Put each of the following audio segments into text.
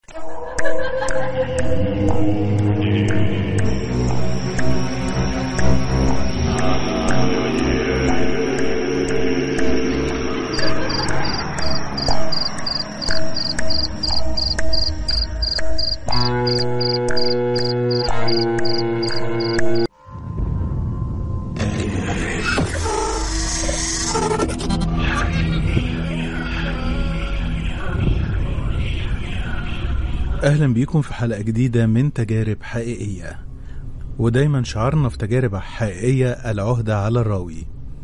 أهلا بيكم في حلقة جديدة من تجارب حقيقية ودايما شعارنا في تجارب حقيقية العهدة على الراوي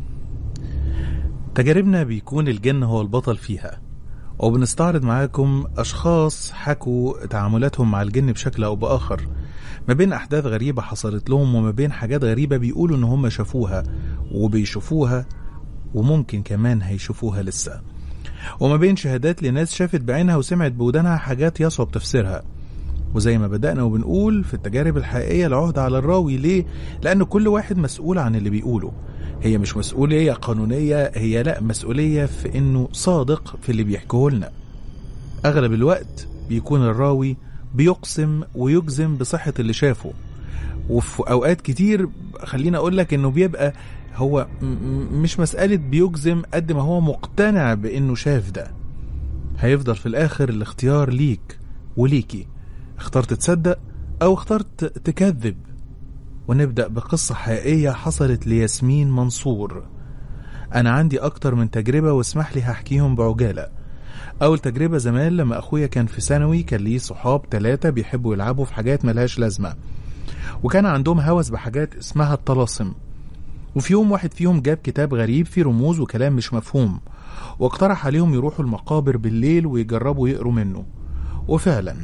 تجاربنا بيكون الجن هو البطل فيها وبنستعرض معاكم أشخاص حكوا تعاملاتهم مع الجن بشكل أو بآخر ما بين أحداث غريبة حصلت لهم وما بين حاجات غريبة بيقولوا إن هم شافوها وبيشوفوها وممكن كمان هيشوفوها لسه وما بين شهادات لناس شافت بعينها وسمعت بودانها حاجات يصعب تفسيرها وزي ما بدأنا وبنقول في التجارب الحقيقية العهد على الراوي ليه؟ لأن كل واحد مسؤول عن اللي بيقوله هي مش مسؤولية قانونية هي لا مسؤولية في إنه صادق في اللي بيحكيه لنا أغلب الوقت بيكون الراوي بيقسم ويجزم بصحة اللي شافه وفي أوقات كتير خليني أقول لك إنه بيبقى هو م- م- مش مسألة بيجزم قد ما هو مقتنع بإنه شاف ده هيفضل في الآخر الاختيار ليك وليكي اخترت تصدق أو اخترت تكذب ونبدأ بقصة حقيقية حصلت لياسمين منصور أنا عندي أكتر من تجربة واسمح لي هحكيهم بعجالة أول تجربة زمان لما أخويا كان في ثانوي كان ليه صحاب تلاتة بيحبوا يلعبوا في حاجات ملهاش لازمة وكان عندهم هوس بحاجات اسمها الطلاسم وفي يوم واحد فيهم جاب كتاب غريب فيه رموز وكلام مش مفهوم واقترح عليهم يروحوا المقابر بالليل ويجربوا يقروا منه وفعلا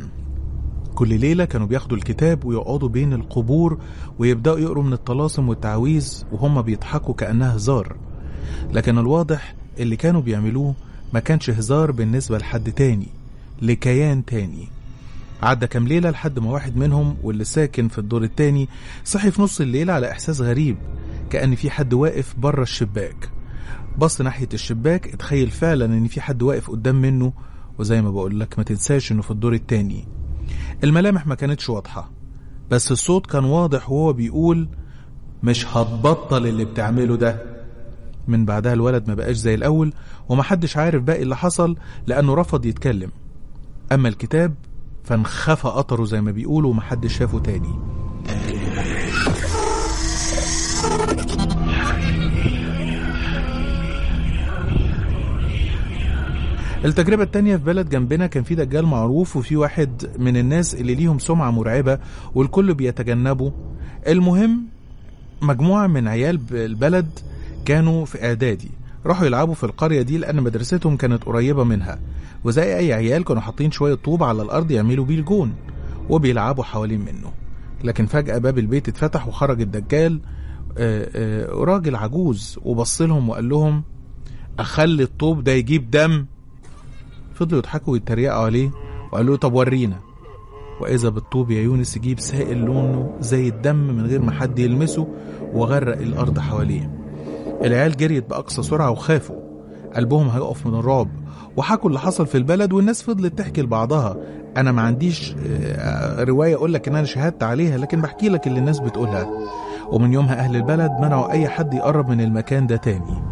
كل ليلة كانوا بياخدوا الكتاب ويقعدوا بين القبور ويبدأوا يقروا من الطلاسم والتعويذ وهم بيضحكوا كأنها هزار لكن الواضح اللي كانوا بيعملوه ما كانش هزار بالنسبة لحد تاني لكيان تاني عدى كام ليلة لحد ما واحد منهم واللي ساكن في الدور التاني صحي في نص الليل على إحساس غريب كأن في حد واقف بره الشباك بص ناحية الشباك اتخيل فعلا ان في حد واقف قدام منه وزي ما بقول لك ما تنساش انه في الدور التاني الملامح ما كانتش واضحة بس الصوت كان واضح وهو بيقول مش هتبطل اللي بتعمله ده من بعدها الولد ما بقاش زي الأول ومحدش عارف باقي اللي حصل لأنه رفض يتكلم أما الكتاب فانخفى قطره زي ما بيقولوا ومحدش شافه تاني التجربة التانية في بلد جنبنا كان في دجال معروف وفي واحد من الناس اللي ليهم سمعة مرعبة والكل بيتجنبه المهم مجموعة من عيال البلد كانوا في إعدادي راحوا يلعبوا في القرية دي لأن مدرستهم كانت قريبة منها وزي أي عيال كانوا حاطين شوية طوب على الأرض يعملوا بيه الجون وبيلعبوا حوالين منه لكن فجأة باب البيت اتفتح وخرج الدجال آه، آه، راجل عجوز وبص لهم وقال لهم أخلي الطوب ده يجيب دم فضلوا يضحكوا ويتريقوا عليه وقالوا له طب ورينا وإذا بالطوب يا يونس يجيب سائل لونه زي الدم من غير ما حد يلمسه وغرق الأرض حواليه العيال جريت بأقصى سرعة وخافوا قلبهم هيقف من الرعب وحكوا اللي حصل في البلد والناس فضلت تحكي لبعضها انا ما عنديش آه، روايه اقول لك ان انا شهدت عليها لكن بحكي لك اللي الناس بتقولها ومن يومها اهل البلد منعوا اي حد يقرب من المكان ده تاني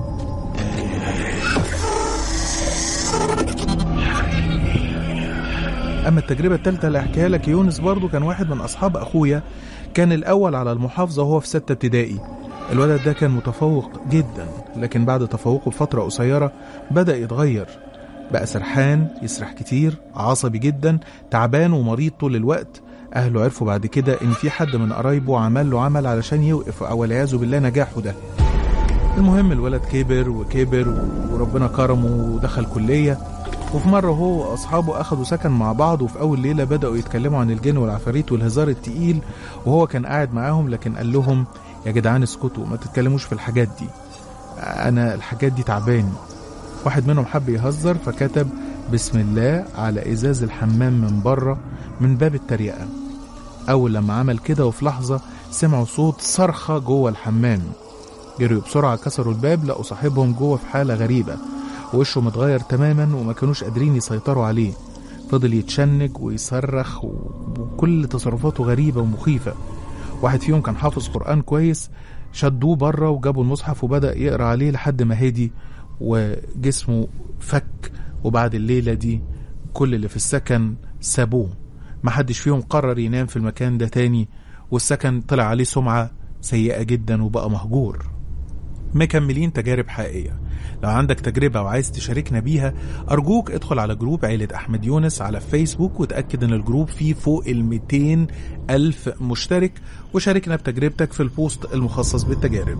اما التجربه الثالثه اللي احكيها لك يونس برضو كان واحد من اصحاب اخويا كان الاول على المحافظه وهو في سته ابتدائي الولد ده كان متفوق جدا لكن بعد تفوقه بفتره قصيره بدا يتغير بقى سرحان يسرح كتير عصبي جدا تعبان ومريض طول الوقت اهله عرفوا بعد كده ان في حد من قرايبه عمل له عمل علشان يوقف او والعياذ بالله نجاحه ده المهم الولد كبر وكبر وربنا كرمه ودخل كليه وفي مرة هو وأصحابه أخدوا سكن مع بعض وفي أول ليلة بدأوا يتكلموا عن الجن والعفاريت والهزار التقيل وهو كان قاعد معاهم لكن قال لهم يا جدعان اسكتوا ما تتكلموش في الحاجات دي أنا الحاجات دي تعباني واحد منهم حب يهزر فكتب بسم الله على إزاز الحمام من بره من باب التريقة أول لما عمل كده وفي لحظة سمعوا صوت صرخة جوه الحمام جريوا بسرعة كسروا الباب لقوا صاحبهم جوه في حالة غريبة وشه متغير تماما وما كانوش قادرين يسيطروا عليه فضل يتشنج ويصرخ و- وكل تصرفاته غريبة ومخيفة واحد فيهم كان حافظ قرآن كويس شدوه بره وجابوا المصحف وبدأ يقرأ عليه لحد ما هدي وجسمه فك وبعد الليلة دي كل اللي في السكن سابوه محدش فيهم قرر ينام في المكان ده تاني والسكن طلع عليه سمعة سيئة جدا وبقى مهجور مكملين تجارب حقيقية لو عندك تجربة وعايز تشاركنا بيها أرجوك ادخل على جروب عيلة أحمد يونس على فيسبوك وتأكد أن الجروب فيه فوق ال 200 ألف مشترك وشاركنا بتجربتك في البوست المخصص بالتجارب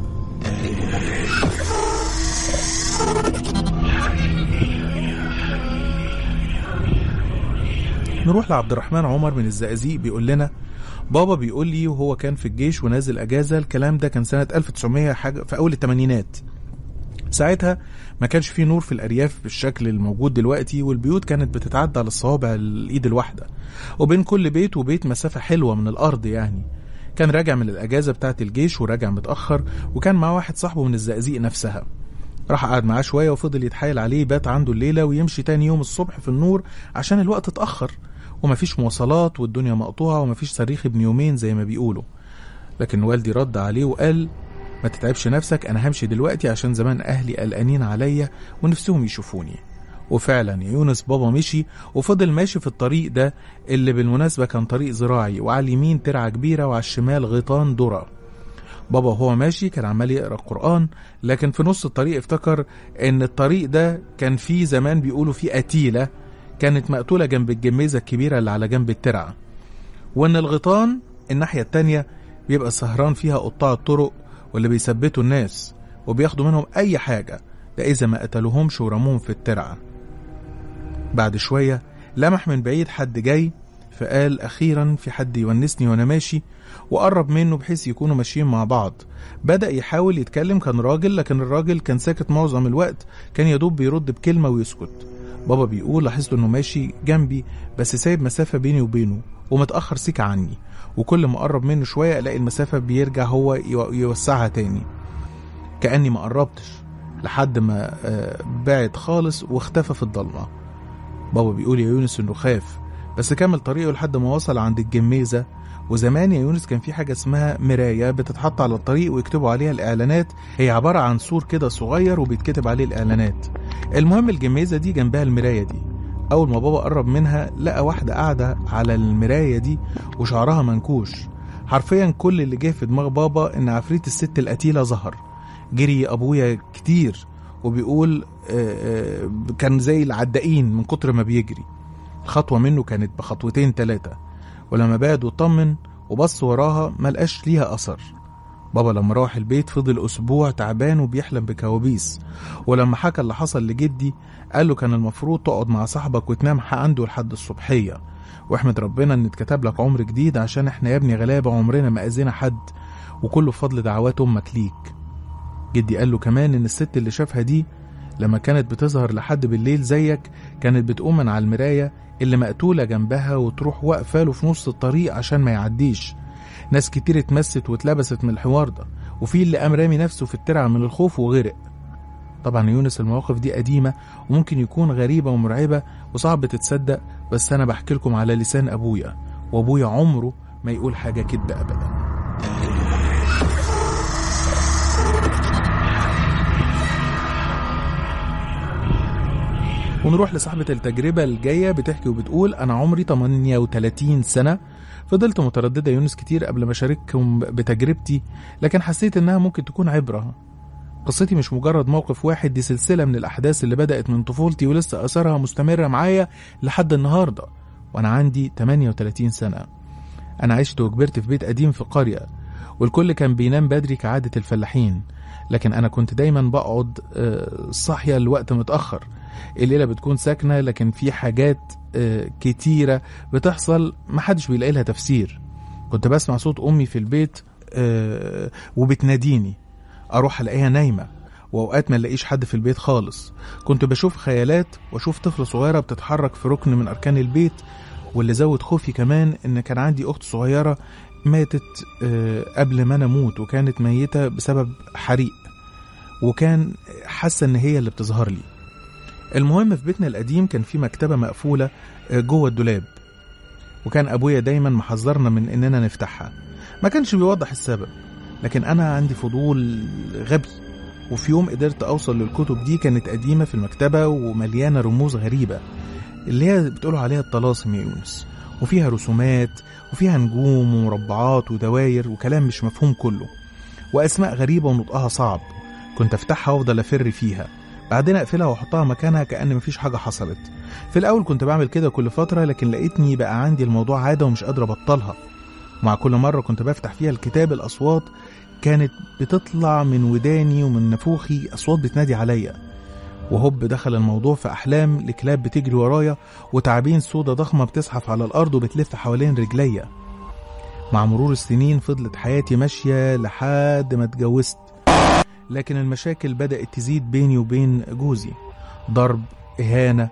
نروح لعبد الرحمن عمر من الزقازيق بيقول لنا بابا بيقول لي وهو كان في الجيش ونازل اجازه الكلام ده كان سنه 1900 حاجه في اول الثمانينات ساعتها ما كانش فيه نور في الارياف بالشكل الموجود دلوقتي والبيوت كانت بتتعدى على الصوابع الايد الواحده وبين كل بيت وبيت مسافه حلوه من الارض يعني كان راجع من الاجازه بتاعه الجيش وراجع متاخر وكان معاه واحد صاحبه من الزقازيق نفسها راح قعد معاه شويه وفضل يتحايل عليه بات عنده الليله ويمشي تاني يوم الصبح في النور عشان الوقت اتاخر ومفيش مواصلات والدنيا مقطوعه ومفيش صريخ ابن يومين زي ما بيقولوا لكن والدي رد عليه وقال ما تتعبش نفسك انا همشي دلوقتي عشان زمان اهلي قلقانين عليا ونفسهم يشوفوني وفعلا يا يونس بابا مشي وفضل ماشي في الطريق ده اللي بالمناسبة كان طريق زراعي وعلى اليمين ترعة كبيرة وعلى الشمال غيطان ذرة بابا وهو ماشي كان عمال يقرا قرآن لكن في نص الطريق افتكر ان الطريق ده كان فيه زمان بيقولوا فيه قتيلة كانت مقتولة جنب الجميزة الكبيرة اللي على جنب الترعة وان الغيطان الناحية التانية بيبقى سهران فيها قطاع الطرق واللي بيثبتوا الناس وبياخدوا منهم اي حاجة ده اذا ما قتلوهمش ورموهم في الترعة بعد شوية لمح من بعيد حد جاي فقال أخيرا في حد يونسني وأنا ماشي وقرب منه بحيث يكونوا ماشيين مع بعض بدأ يحاول يتكلم كان راجل لكن الراجل كان ساكت معظم الوقت كان يدوب بيرد بكلمة ويسكت بابا بيقول لاحظت انه ماشي جنبي بس سايب مسافة بيني وبينه ومتأخر سيكة عني وكل ما اقرب منه شوية الاقي المسافة بيرجع هو يو- يوسعها تاني كأني ما قربتش لحد ما آه، بعد خالص واختفى في الضلمه بابا بيقول يا يونس انه خاف بس كمل طريقه لحد ما وصل عند الجميزة وزمان يا يونس كان في حاجة اسمها مراية بتتحط على الطريق ويكتبوا عليها الإعلانات هي عبارة عن سور كده صغير وبيتكتب عليه الإعلانات المهم الجميزة دي جنبها المراية دي أول ما بابا قرب منها لقى واحدة قاعدة على المراية دي وشعرها منكوش حرفيا كل اللي جه في دماغ بابا إن عفريت الست القتيلة ظهر جري أبويا كتير وبيقول آه، آه، كان زي العدائين من كتر ما بيجري الخطوة منه كانت بخطوتين تلاتة ولما بعد وطمن وبص وراها ملقاش ليها أثر بابا لما راح البيت فضل أسبوع تعبان وبيحلم بكوابيس ولما حكى اللي حصل لجدي قال له كان المفروض تقعد مع صاحبك وتنام عنده لحد الصبحية واحمد ربنا ان اتكتب لك عمر جديد عشان احنا يا ابني غلابة عمرنا ما أذينا حد وكله بفضل دعوات أمك ليك جدي قال له كمان ان الست اللي شافها دي لما كانت بتظهر لحد بالليل زيك كانت بتقوم من على المراية اللي مقتولة جنبها وتروح واقفة له في نص الطريق عشان ما يعديش ناس كتير اتمست واتلبست من الحوار ده وفي اللي قام رامي نفسه في الترعة من الخوف وغرق طبعا يا يونس المواقف دي قديمة وممكن يكون غريبة ومرعبة وصعب تتصدق بس أنا بحكي لكم على لسان أبويا وأبويا عمره ما يقول حاجة كده أبدا ونروح لصاحبة التجربة الجاية بتحكي وبتقول أنا عمري 38 سنة فضلت مترددة يونس كتير قبل ما أشارككم بتجربتي لكن حسيت إنها ممكن تكون عبرة قصتي مش مجرد موقف واحد دي سلسلة من الأحداث اللي بدأت من طفولتي ولسه أثرها مستمرة معايا لحد النهاردة وأنا عندي 38 سنة أنا عشت وكبرت في بيت قديم في قرية والكل كان بينام بدري كعادة الفلاحين لكن أنا كنت دايما بقعد آه، صاحية لوقت متأخر الليلة بتكون ساكنة لكن في حاجات آه، كتيرة بتحصل محدش بيلاقي لها تفسير كنت بسمع صوت أمي في البيت آه، وبتناديني أروح ألاقيها نايمة وأوقات ما نلاقيش حد في البيت خالص كنت بشوف خيالات وأشوف طفلة صغيرة بتتحرك في ركن من أركان البيت واللي زود خوفي كمان إن كان عندي أخت صغيرة ماتت آه، قبل ما أنا أموت وكانت ميتة بسبب حريق وكان حاسة إن هي اللي بتظهر لي المهم في بيتنا القديم كان في مكتبة مقفولة آه، جوه الدولاب وكان أبويا دايما محذرنا من إننا نفتحها ما كانش بيوضح السبب لكن أنا عندي فضول غبي وفي يوم قدرت أوصل للكتب دي كانت قديمة في المكتبة ومليانة رموز غريبة اللي هي بتقولوا عليها الطلاسم يا يونس وفيها رسومات وفيها نجوم ومربعات ودواير وكلام مش مفهوم كله وأسماء غريبة ونطقها صعب كنت أفتحها وأفضل أفر فيها بعدين أقفلها وأحطها مكانها كأن مفيش حاجة حصلت في الأول كنت بعمل كده كل فترة لكن لقيتني بقى عندي الموضوع عادة ومش قادر أبطلها مع كل مرة كنت بفتح فيها الكتاب الأصوات كانت بتطلع من وداني ومن نفوخي أصوات بتنادي عليا وهوب دخل الموضوع في أحلام لكلاب بتجري ورايا وتعابين سودة ضخمة بتزحف على الأرض وبتلف حوالين رجليا مع مرور السنين فضلت حياتي ماشية لحد ما اتجوزت لكن المشاكل بدأت تزيد بيني وبين جوزي ضرب إهانة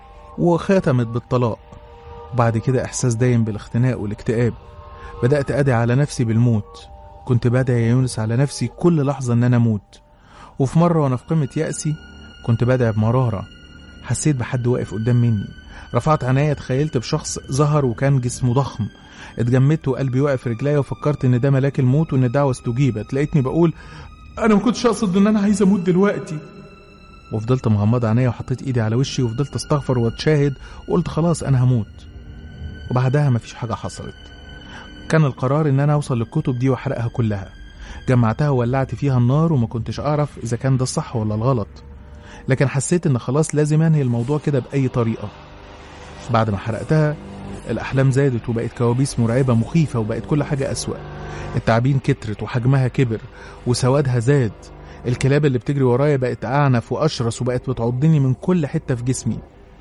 وختمت بالطلاق وبعد كده إحساس دايم بالاختناق والاكتئاب بدأت أدعي على نفسي بالموت كنت بدعي يا يونس على نفسي كل لحظة إن أنا أموت وفي مرة وأنا في قمة يأسي كنت بدعي بمرارة حسيت بحد واقف قدام مني رفعت عينيا تخيلت بشخص ظهر وكان جسمه ضخم اتجمدت وقلبي وقف في رجليا وفكرت ان ده ملاك الموت وان الدعوه استجيبت لقيتني بقول انا ما كنتش اقصد ان انا عايز اموت دلوقتي وفضلت مغمضة عينيا وحطيت ايدي على وشي وفضلت استغفر واتشاهد وقلت خلاص انا هموت وبعدها مفيش حاجة حصلت كان القرار ان انا اوصل للكتب دي واحرقها كلها جمعتها وولعت فيها النار وما كنتش اعرف اذا كان ده الصح ولا الغلط لكن حسيت ان خلاص لازم انهي الموضوع كده باي طريقة بعد ما حرقتها الأحلام زادت وبقت كوابيس مرعبة مخيفة وبقت كل حاجة أسوأ التعابين كترت وحجمها كبر وسوادها زاد الكلاب اللي بتجري ورايا بقت أعنف وأشرس وبقت بتعضني من كل حتة في جسمي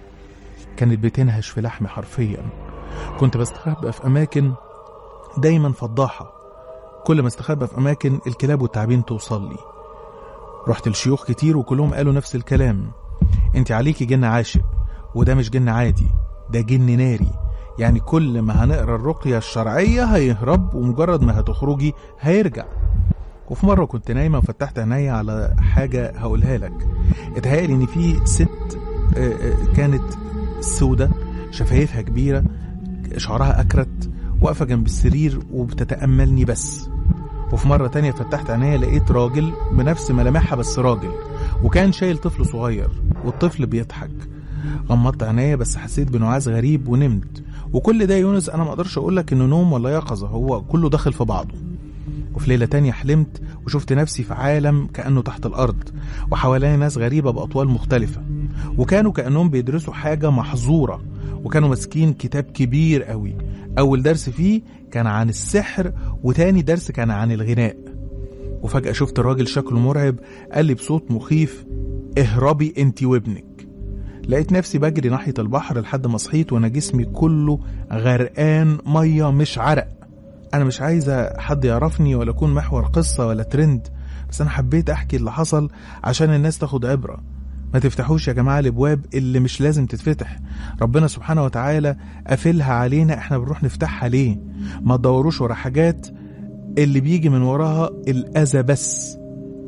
كانت بتنهش في لحمي حرفيا كنت بستخبى في أماكن دايما فضاحة كل ما استخبى في أماكن الكلاب والتعابين توصل لي رحت لشيوخ كتير وكلهم قالوا نفس الكلام انت عليكي جن عاشق وده مش جن عادي ده جن ناري يعني كل ما هنقرا الرقية الشرعية هيهرب ومجرد ما هتخرجي هيرجع وفي مرة كنت نايمة وفتحت عينيا على حاجة هقولها لك اتهيألي إن في ست آه، آه، كانت سودة شفايفها كبيرة شعرها أكرت واقفة جنب السرير وبتتأملني بس وفي مرة تانية فتحت عينيا لقيت راجل بنفس ملامحها بس راجل وكان شايل طفل صغير والطفل بيضحك غمضت عينيا بس حسيت بنعاس غريب ونمت وكل ده يا يونس انا ما اقدرش اقول لك انه نوم ولا يقظه هو كله داخل في بعضه وفي ليله تانية حلمت وشفت نفسي في عالم كانه تحت الارض وحواليا ناس غريبه باطوال مختلفه وكانوا كانهم بيدرسوا حاجه محظوره وكانوا ماسكين كتاب كبير قوي اول درس فيه كان عن السحر وتاني درس كان عن الغناء وفجاه شفت الراجل شكله مرعب قال لي بصوت مخيف اهربي انت وابنك لقيت نفسي بجري ناحية البحر لحد ما صحيت وانا جسمي كله غرقان مية مش عرق انا مش عايزة حد يعرفني ولا اكون محور قصة ولا ترند بس انا حبيت احكي اللي حصل عشان الناس تاخد عبرة ما تفتحوش يا جماعة الابواب اللي مش لازم تتفتح ربنا سبحانه وتعالى قافلها علينا احنا بنروح نفتحها ليه ما تدوروش ورا حاجات اللي بيجي من وراها الاذى بس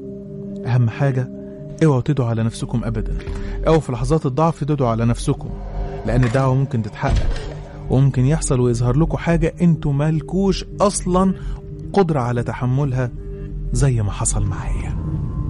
اهم حاجة اوعوا تدعوا على نفسكم ابدا او في لحظات الضعف تدعوا على نفسكم لان الدعوه ممكن تتحقق وممكن يحصل ويظهر لكم حاجه انتوا مالكوش اصلا قدره على تحملها زي ما حصل معايا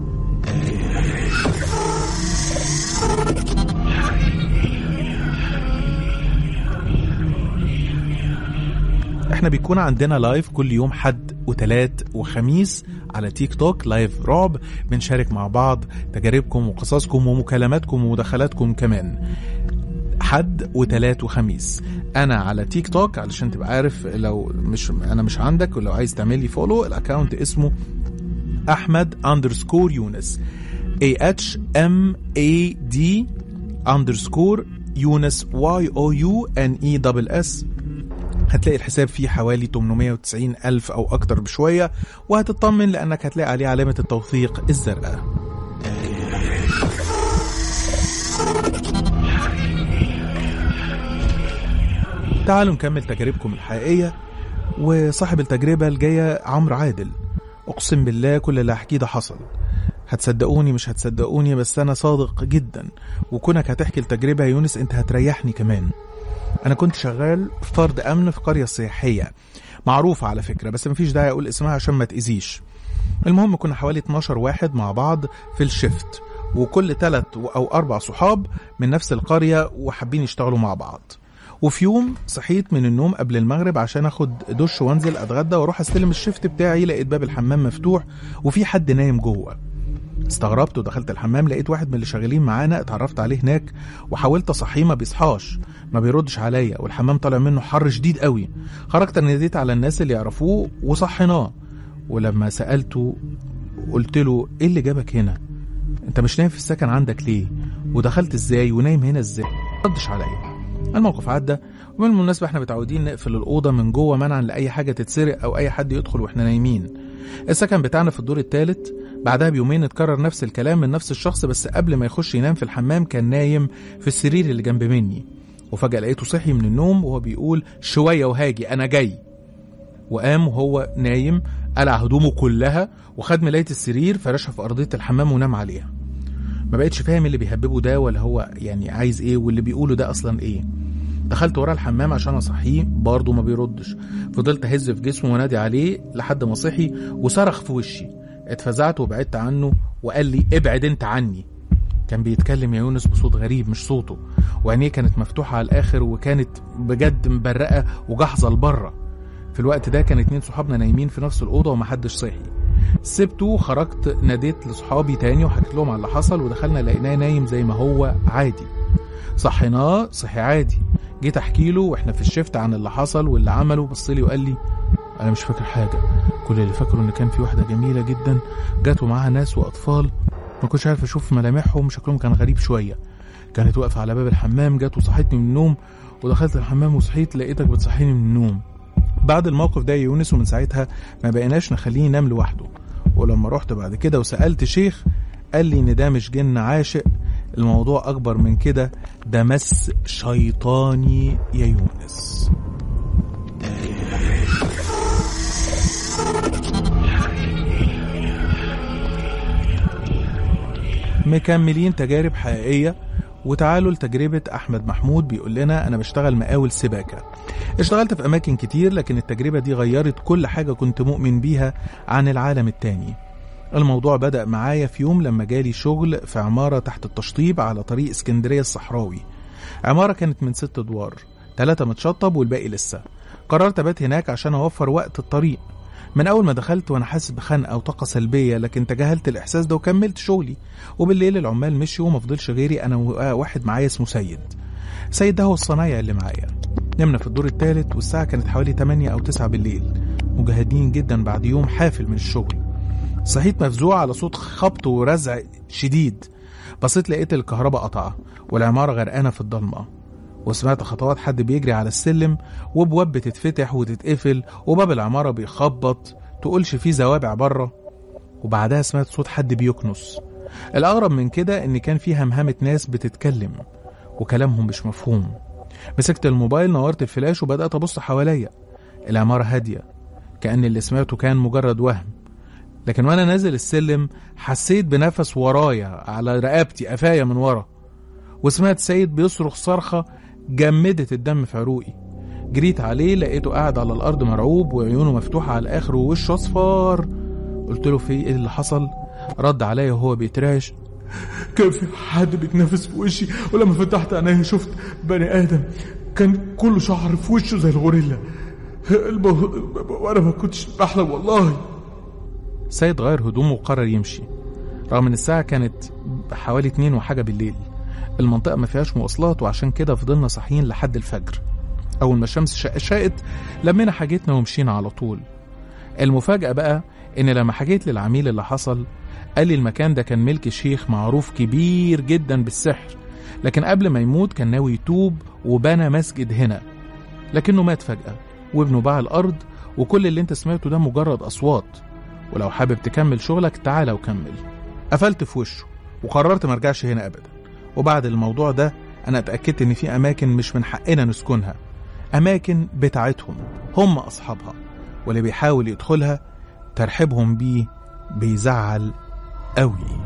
احنا بيكون عندنا لايف كل يوم حد وتلات وخميس على تيك توك لايف رعب بنشارك مع بعض تجاربكم وقصصكم ومكالماتكم ومداخلاتكم كمان حد وتلات وخميس انا على تيك توك علشان تبقى عارف لو مش انا مش عندك ولو عايز تعمل لي فولو الاكونت اسمه احمد اندرسكور يونس A H M A D اندرسكور يونس Y O U N E دبل S هتلاقي الحساب فيه حوالي 890 ألف أو أكتر بشوية وهتطمن لأنك هتلاقي عليه علامة التوثيق الزرقاء تعالوا نكمل تجاربكم الحقيقية وصاحب التجربة الجاية عمرو عادل أقسم بالله كل اللي هحكيه ده حصل هتصدقوني مش هتصدقوني بس انا صادق جدا وكونك هتحكي التجربه يا يونس انت هتريحني كمان انا كنت شغال فرد امن في قريه سياحيه معروفه على فكره بس مفيش داعي اقول اسمها عشان ما تاذيش المهم كنا حوالي 12 واحد مع بعض في الشفت وكل ثلاث او اربع صحاب من نفس القريه وحابين يشتغلوا مع بعض وفي يوم صحيت من النوم قبل المغرب عشان اخد دش وانزل اتغدى واروح استلم الشفت بتاعي لقيت باب الحمام مفتوح وفي حد نايم جوه استغربت ودخلت الحمام لقيت واحد من اللي شغالين معانا اتعرفت عليه هناك وحاولت اصحيه ما بيصحاش ما بيردش عليا والحمام طالع منه حر شديد قوي خرجت ناديت على الناس اللي يعرفوه وصحيناه ولما سالته قلت له ايه اللي جابك هنا انت مش نايم في السكن عندك ليه ودخلت ازاي ونايم هنا ازاي ما ردش عليا الموقف عدى وبالمناسبة احنا متعودين نقفل الأوضة من جوه منعا لأي حاجة تتسرق أو أي حد يدخل واحنا نايمين السكن بتاعنا في الدور الثالث بعدها بيومين اتكرر نفس الكلام من نفس الشخص بس قبل ما يخش ينام في الحمام كان نايم في السرير اللي جنب مني وفجأة لقيته صحي من النوم وهو بيقول شوية وهاجي أنا جاي وقام وهو نايم قلع هدومه كلها وخد ملاية السرير فرشها في أرضية الحمام ونام عليها ما بقتش فاهم اللي بيهببه ده ولا هو يعني عايز ايه واللي بيقوله ده اصلا ايه دخلت ورا الحمام عشان اصحيه برضه ما بيردش فضلت اهز في جسمه وانادي عليه لحد ما صحي وصرخ في وشي اتفزعت وبعدت عنه وقال لي ابعد انت عني كان بيتكلم يا يونس بصوت غريب مش صوته وعينيه كانت مفتوحة على الآخر وكانت بجد مبرقة وجحظة لبره في الوقت ده كان اتنين صحابنا نايمين في نفس الأوضة ومحدش صحي سبته وخرجت ناديت لصحابي تاني وحكيت لهم على اللي حصل ودخلنا لقيناه نايم زي ما هو عادي صحيناه صحي عادي جيت احكي له واحنا في الشفت عن اللي حصل واللي عمله بص لي وقال لي انا مش فاكر حاجه كل اللي فاكره ان كان في واحده جميله جدا جات ومعاها ناس واطفال ما كنتش عارف اشوف ملامحهم شكلهم كان غريب شويه كانت واقفه على باب الحمام جت وصحتني من النوم ودخلت الحمام وصحيت لقيتك بتصحيني من النوم بعد الموقف ده يا يونس ومن ساعتها ما بقيناش نخليه ينام لوحده ولما رحت بعد كده وسألت شيخ قال لي ان ده مش جن عاشق الموضوع اكبر من كده ده مس شيطاني يا يونس مكملين تجارب حقيقية وتعالوا لتجربة أحمد محمود بيقول لنا أنا بشتغل مقاول سباكة اشتغلت في أماكن كتير لكن التجربة دي غيرت كل حاجة كنت مؤمن بيها عن العالم التاني الموضوع بدأ معايا في يوم لما جالي شغل في عمارة تحت التشطيب على طريق اسكندرية الصحراوي عمارة كانت من ست أدوار ثلاثة متشطب والباقي لسه قررت أبات هناك عشان أوفر وقت الطريق من أول ما دخلت وأنا حاسس بخنقة وطاقة سلبية لكن تجاهلت الإحساس ده وكملت شغلي وبالليل العمال مشيوا وما فضلش غيري أنا وواحد معايا اسمه سيد سيد ده هو الصنايعي اللي معايا نمنا في الدور الثالث والساعة كانت حوالي 8 أو 9 بالليل مجهدين جدا بعد يوم حافل من الشغل صحيت مفزوع على صوت خبط ورزع شديد بصيت لقيت الكهرباء قطعة والعمارة غرقانة في الضلمة وسمعت خطوات حد بيجري على السلم وبواب بتتفتح وتتقفل وباب العمارة بيخبط تقولش فيه زوابع بره وبعدها سمعت صوت حد بيكنس الأغرب من كده إن كان في همهمة ناس بتتكلم وكلامهم مش مفهوم مسكت الموبايل نورت الفلاش وبدأت أبص حواليا العمارة هادية كأن اللي سمعته كان مجرد وهم لكن وانا نازل السلم حسيت بنفس ورايا على رقبتي قفايا من ورا وسمعت سيد بيصرخ صرخة جمدت الدم في عروقي جريت عليه لقيته قاعد على الأرض مرعوب وعيونه مفتوحة على الآخر ووشه أصفار قلت له في إيه اللي حصل رد عليا وهو بيترعش كان في حد بيتنفس في وشي ولما فتحت عيني شفت بني آدم كان كله شعر في وشه زي الغوريلا البو... وانا ما كنتش بحلم والله سيد غير هدومه وقرر يمشي رغم ان الساعة كانت حوالي اتنين وحاجة بالليل المنطقة ما فيهاش مواصلات وعشان كده فضلنا صاحيين لحد الفجر أول ما الشمس شقشقت لمينا حاجتنا ومشينا على طول المفاجأة بقى إن لما حكيت للعميل اللي حصل قال لي المكان ده كان ملك شيخ معروف كبير جدا بالسحر لكن قبل ما يموت كان ناوي يتوب وبنى مسجد هنا لكنه مات فجأة وابنه باع الأرض وكل اللي انت سمعته ده مجرد أصوات ولو حابب تكمل شغلك تعالى وكمل قفلت في وشه وقررت ما ارجعش هنا ابدا وبعد الموضوع ده انا اتاكدت ان في اماكن مش من حقنا نسكنها اماكن بتاعتهم هم اصحابها واللي بيحاول يدخلها ترحيبهم بيه بيزعل قوي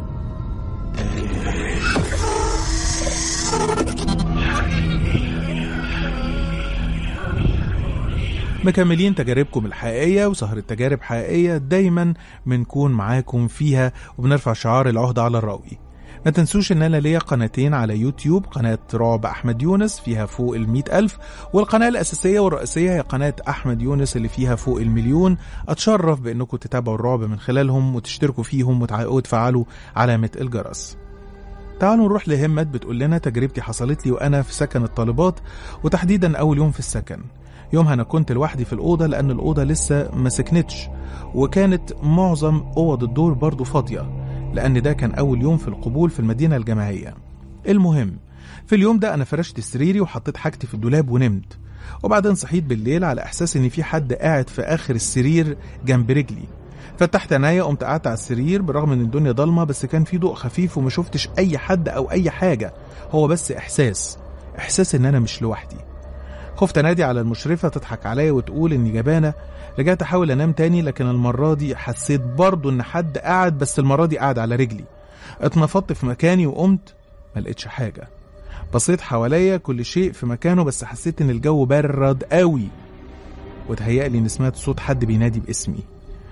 مكملين تجاربكم الحقيقية وسهرة تجارب حقيقية دايما بنكون معاكم فيها وبنرفع شعار العهدة على الراوي ما تنسوش ان انا ليا قناتين على يوتيوب قناة رعب احمد يونس فيها فوق المئة الف والقناة الاساسية والرئيسية هي قناة احمد يونس اللي فيها فوق المليون اتشرف بانكم تتابعوا الرعب من خلالهم وتشتركوا فيهم وتع- وتفعلوا علامة الجرس تعالوا نروح لهمت بتقول لنا تجربتي حصلت لي وانا في سكن الطالبات وتحديدا اول يوم في السكن يومها انا كنت لوحدي في الاوضه لان الاوضه لسه ما سكنتش وكانت معظم اوض الدور برضو فاضيه لان ده كان اول يوم في القبول في المدينه الجامعيه المهم في اليوم ده انا فرشت سريري وحطيت حاجتي في الدولاب ونمت وبعدين صحيت بالليل على احساس ان في حد قاعد في اخر السرير جنب رجلي فتحت عينيا قمت قعدت على السرير بالرغم ان الدنيا ضلمه بس كان في ضوء خفيف وما شفتش اي حد او اي حاجه هو بس احساس احساس ان انا مش لوحدي خفت انادي على المشرفه تضحك عليا وتقول اني جبانه رجعت احاول انام تاني لكن المره دي حسيت برضو ان حد قاعد بس المره دي قاعد على رجلي اتنفضت في مكاني وقمت ما لقيتش حاجه بصيت حواليا كل شيء في مكانه بس حسيت ان الجو برد قوي وتهيألي اني سمعت صوت حد بينادي باسمي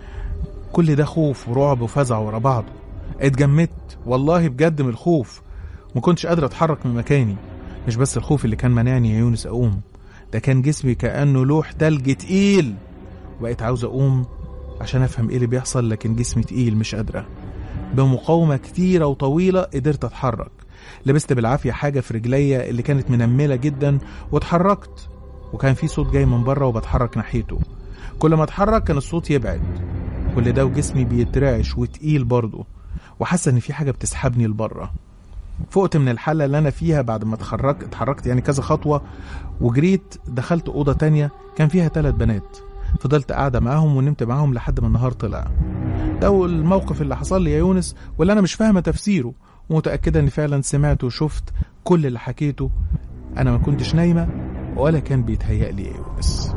كل ده خوف ورعب وفزع ورا بعضه اتجمدت والله بجد من الخوف ما كنتش قادر اتحرك من مكاني مش بس الخوف اللي كان مانعني يا يونس اقوم ده كان جسمي كانه لوح تلج تقيل وبقيت عاوز اقوم عشان افهم ايه اللي بيحصل لكن جسمي تقيل مش قادره بمقاومه كتيره وطويله قدرت اتحرك لبست بالعافيه حاجه في رجليا اللي كانت منمله جدا واتحركت وكان في صوت جاي من بره وبتحرك ناحيته كل ما اتحرك كان الصوت يبعد كل ده وجسمي بيترعش وتقيل برضه وحاسه ان في حاجه بتسحبني لبره فقت من الحاله اللي انا فيها بعد ما اتحركت اتحركت يعني كذا خطوه وجريت دخلت اوضه تانية كان فيها ثلاث بنات فضلت قاعده معاهم ونمت معاهم لحد ما النهار طلع ده الموقف اللي حصل لي يا يونس واللي انا مش فاهمه تفسيره ومتاكده اني فعلا سمعت وشفت كل اللي حكيته انا ما كنتش نايمه ولا كان بيتهيأ لي يا يونس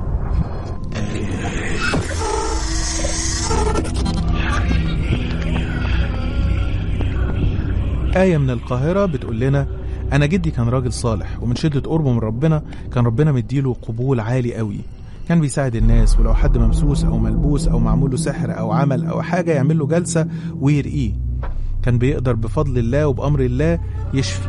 آية من القاهرة بتقول لنا أنا جدي كان راجل صالح ومن شدة قربه من ربنا كان ربنا مديله قبول عالي قوي كان بيساعد الناس ولو حد ممسوس أو ملبوس أو معمول له سحر أو عمل أو حاجة يعمل له جلسة ويرقيه كان بيقدر بفضل الله وبأمر الله يشفي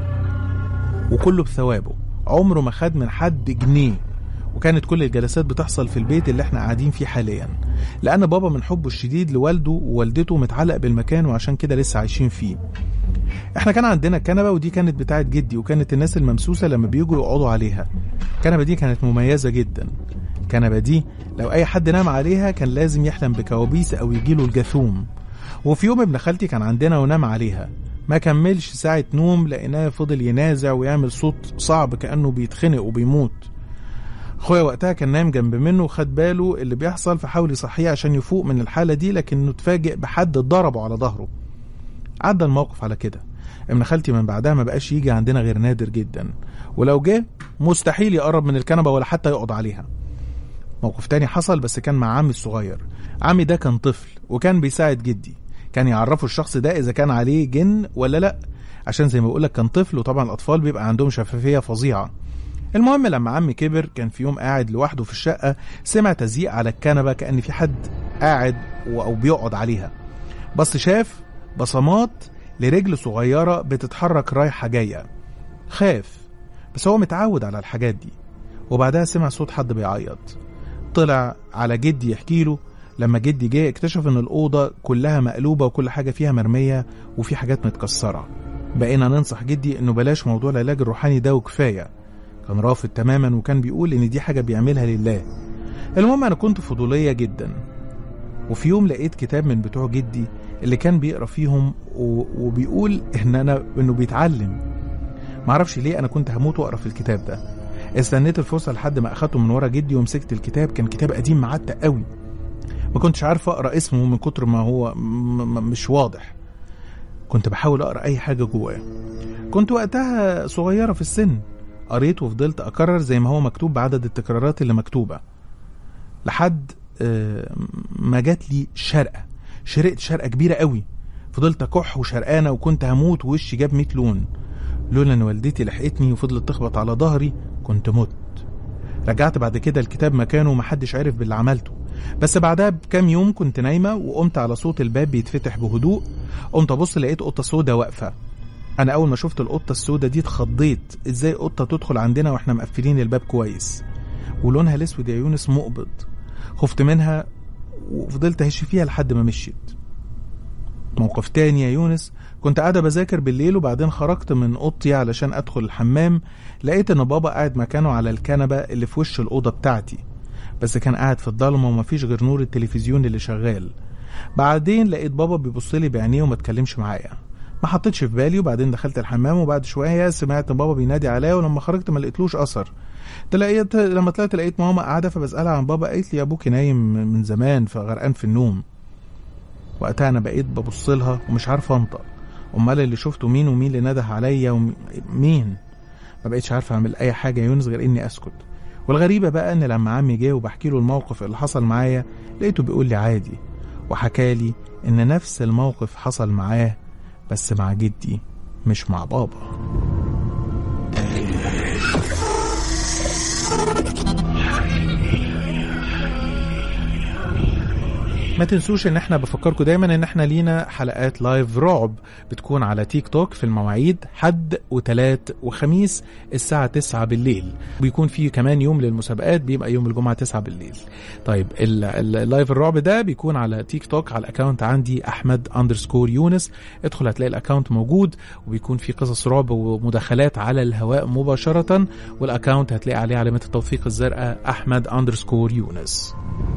وكله بثوابه عمره ما خد من حد جنيه وكانت كل الجلسات بتحصل في البيت اللي احنا قاعدين فيه حاليا لأن بابا من حبه الشديد لوالده ووالدته متعلق بالمكان وعشان كده لسه عايشين فيه احنا كان عندنا كنبه ودي كانت بتاعت جدي وكانت الناس الممسوسه لما بيجوا يقعدوا عليها الكنبه دي كانت مميزه جدا الكنبه دي لو اي حد نام عليها كان لازم يحلم بكوابيس او يجيله الجاثوم وفي يوم ابن خالتي كان عندنا ونام عليها ما كملش ساعة نوم لقيناه فضل ينازع ويعمل صوت صعب كأنه بيتخنق وبيموت اخويا وقتها كان نايم جنب منه وخد باله اللي بيحصل فحاول يصحيه عشان يفوق من الحالة دي لكنه اتفاجئ بحد ضربه على ظهره عدى الموقف على كده ابن خالتي من بعدها ما بقاش يجي عندنا غير نادر جدا ولو جه مستحيل يقرب من الكنبة ولا حتى يقعد عليها موقف تاني حصل بس كان مع عمي الصغير عمي ده كان طفل وكان بيساعد جدي كان يعرفوا الشخص ده اذا كان عليه جن ولا لا عشان زي ما بقولك كان طفل وطبعا الاطفال بيبقى عندهم شفافيه فظيعه المهم لما عمي كبر كان في يوم قاعد لوحده في الشقه سمع تزييق على الكنبه كان في حد قاعد و- او بيقعد عليها بس شاف بصمات لرجل صغيره بتتحرك رايحه جايه خاف بس هو متعود على الحاجات دي وبعدها سمع صوت حد بيعيط طلع على جدي يحكي له لما جدي جه اكتشف ان الاوضه كلها مقلوبه وكل حاجه فيها مرميه وفي حاجات متكسره بقينا ننصح جدي انه بلاش موضوع العلاج الروحاني ده وكفايه كان رافض تماما وكان بيقول ان دي حاجه بيعملها لله المهم انا كنت فضوليه جدا وفي يوم لقيت كتاب من بتوع جدي اللي كان بيقرا فيهم و- وبيقول ان انا انه بيتعلم معرفش ليه انا كنت هموت واقرا في الكتاب ده استنيت الفرصه لحد ما اخدته من ورا جدي ومسكت الكتاب كان كتاب قديم معتق قوي ما كنتش عارف اقرا اسمه من كتر ما هو م- م- مش واضح كنت بحاول اقرا اي حاجه جواه كنت وقتها صغيره في السن قريت وفضلت اكرر زي ما هو مكتوب بعدد التكرارات اللي مكتوبه لحد آه، ما جات لي شرقه شرقت شرقه كبيره قوي فضلت اكح وشرقانه وكنت هموت ووشي جاب 100 لون لولا ان والدتي لحقتني وفضلت تخبط على ظهري كنت مت رجعت بعد كده الكتاب مكانه ومحدش عرف باللي عملته بس بعدها بكام يوم كنت نايمه وقمت على صوت الباب بيتفتح بهدوء قمت ابص لقيت قطه سودا واقفه انا اول ما شفت القطه السودا دي اتخضيت ازاي قطه تدخل عندنا واحنا مقفلين الباب كويس ولونها الاسود يا يونس مقبض خفت منها وفضلت اهش فيها لحد ما مشيت موقف تاني يا يونس كنت قاعدة بذاكر بالليل وبعدين خرجت من أوضتي علشان أدخل الحمام لقيت إن بابا قاعد مكانه على الكنبة اللي في وش الأوضة بتاعتي بس كان قاعد في الضلمة ومفيش غير نور التلفزيون اللي شغال بعدين لقيت بابا بيبص لي بعينيه وما اتكلمش معايا ما حطيتش في بالي وبعدين دخلت الحمام وبعد شوية سمعت بابا بينادي عليا ولما خرجت ما لقيتلوش أثر تلاقيت لما طلعت لقيت ماما قاعدة فبسألها عن بابا قالت لي أبوكي نايم من زمان فغرقان في النوم وقتها أنا بقيت ببص لها ومش عارف أنطق أمال اللي شفته مين ومين اللي نده عليا ومين ما بقيتش عارف أعمل أي حاجة يا يونس غير إني أسكت والغريبة بقى إن لما عمي جه وبحكي له الموقف اللي حصل معايا لقيته بيقول لي عادي وحكالي إن نفس الموقف حصل معاه بس مع جدي مش مع بابا ما تنسوش ان احنا بفكركم دايما ان احنا لينا حلقات لايف رعب بتكون على تيك توك في المواعيد حد وتلات وخميس الساعة 9 بالليل بيكون في كمان يوم للمسابقات بيبقى يوم الجمعة 9 بالليل طيب اللايف الرعب ده بيكون على تيك توك على الاكونت عندي احمد اندرسكور يونس ادخل هتلاقي الاكونت موجود وبيكون في قصص رعب ومداخلات على الهواء مباشرة والاكونت هتلاقي عليه علامة التوثيق الزرقاء احمد اندرسكور يونس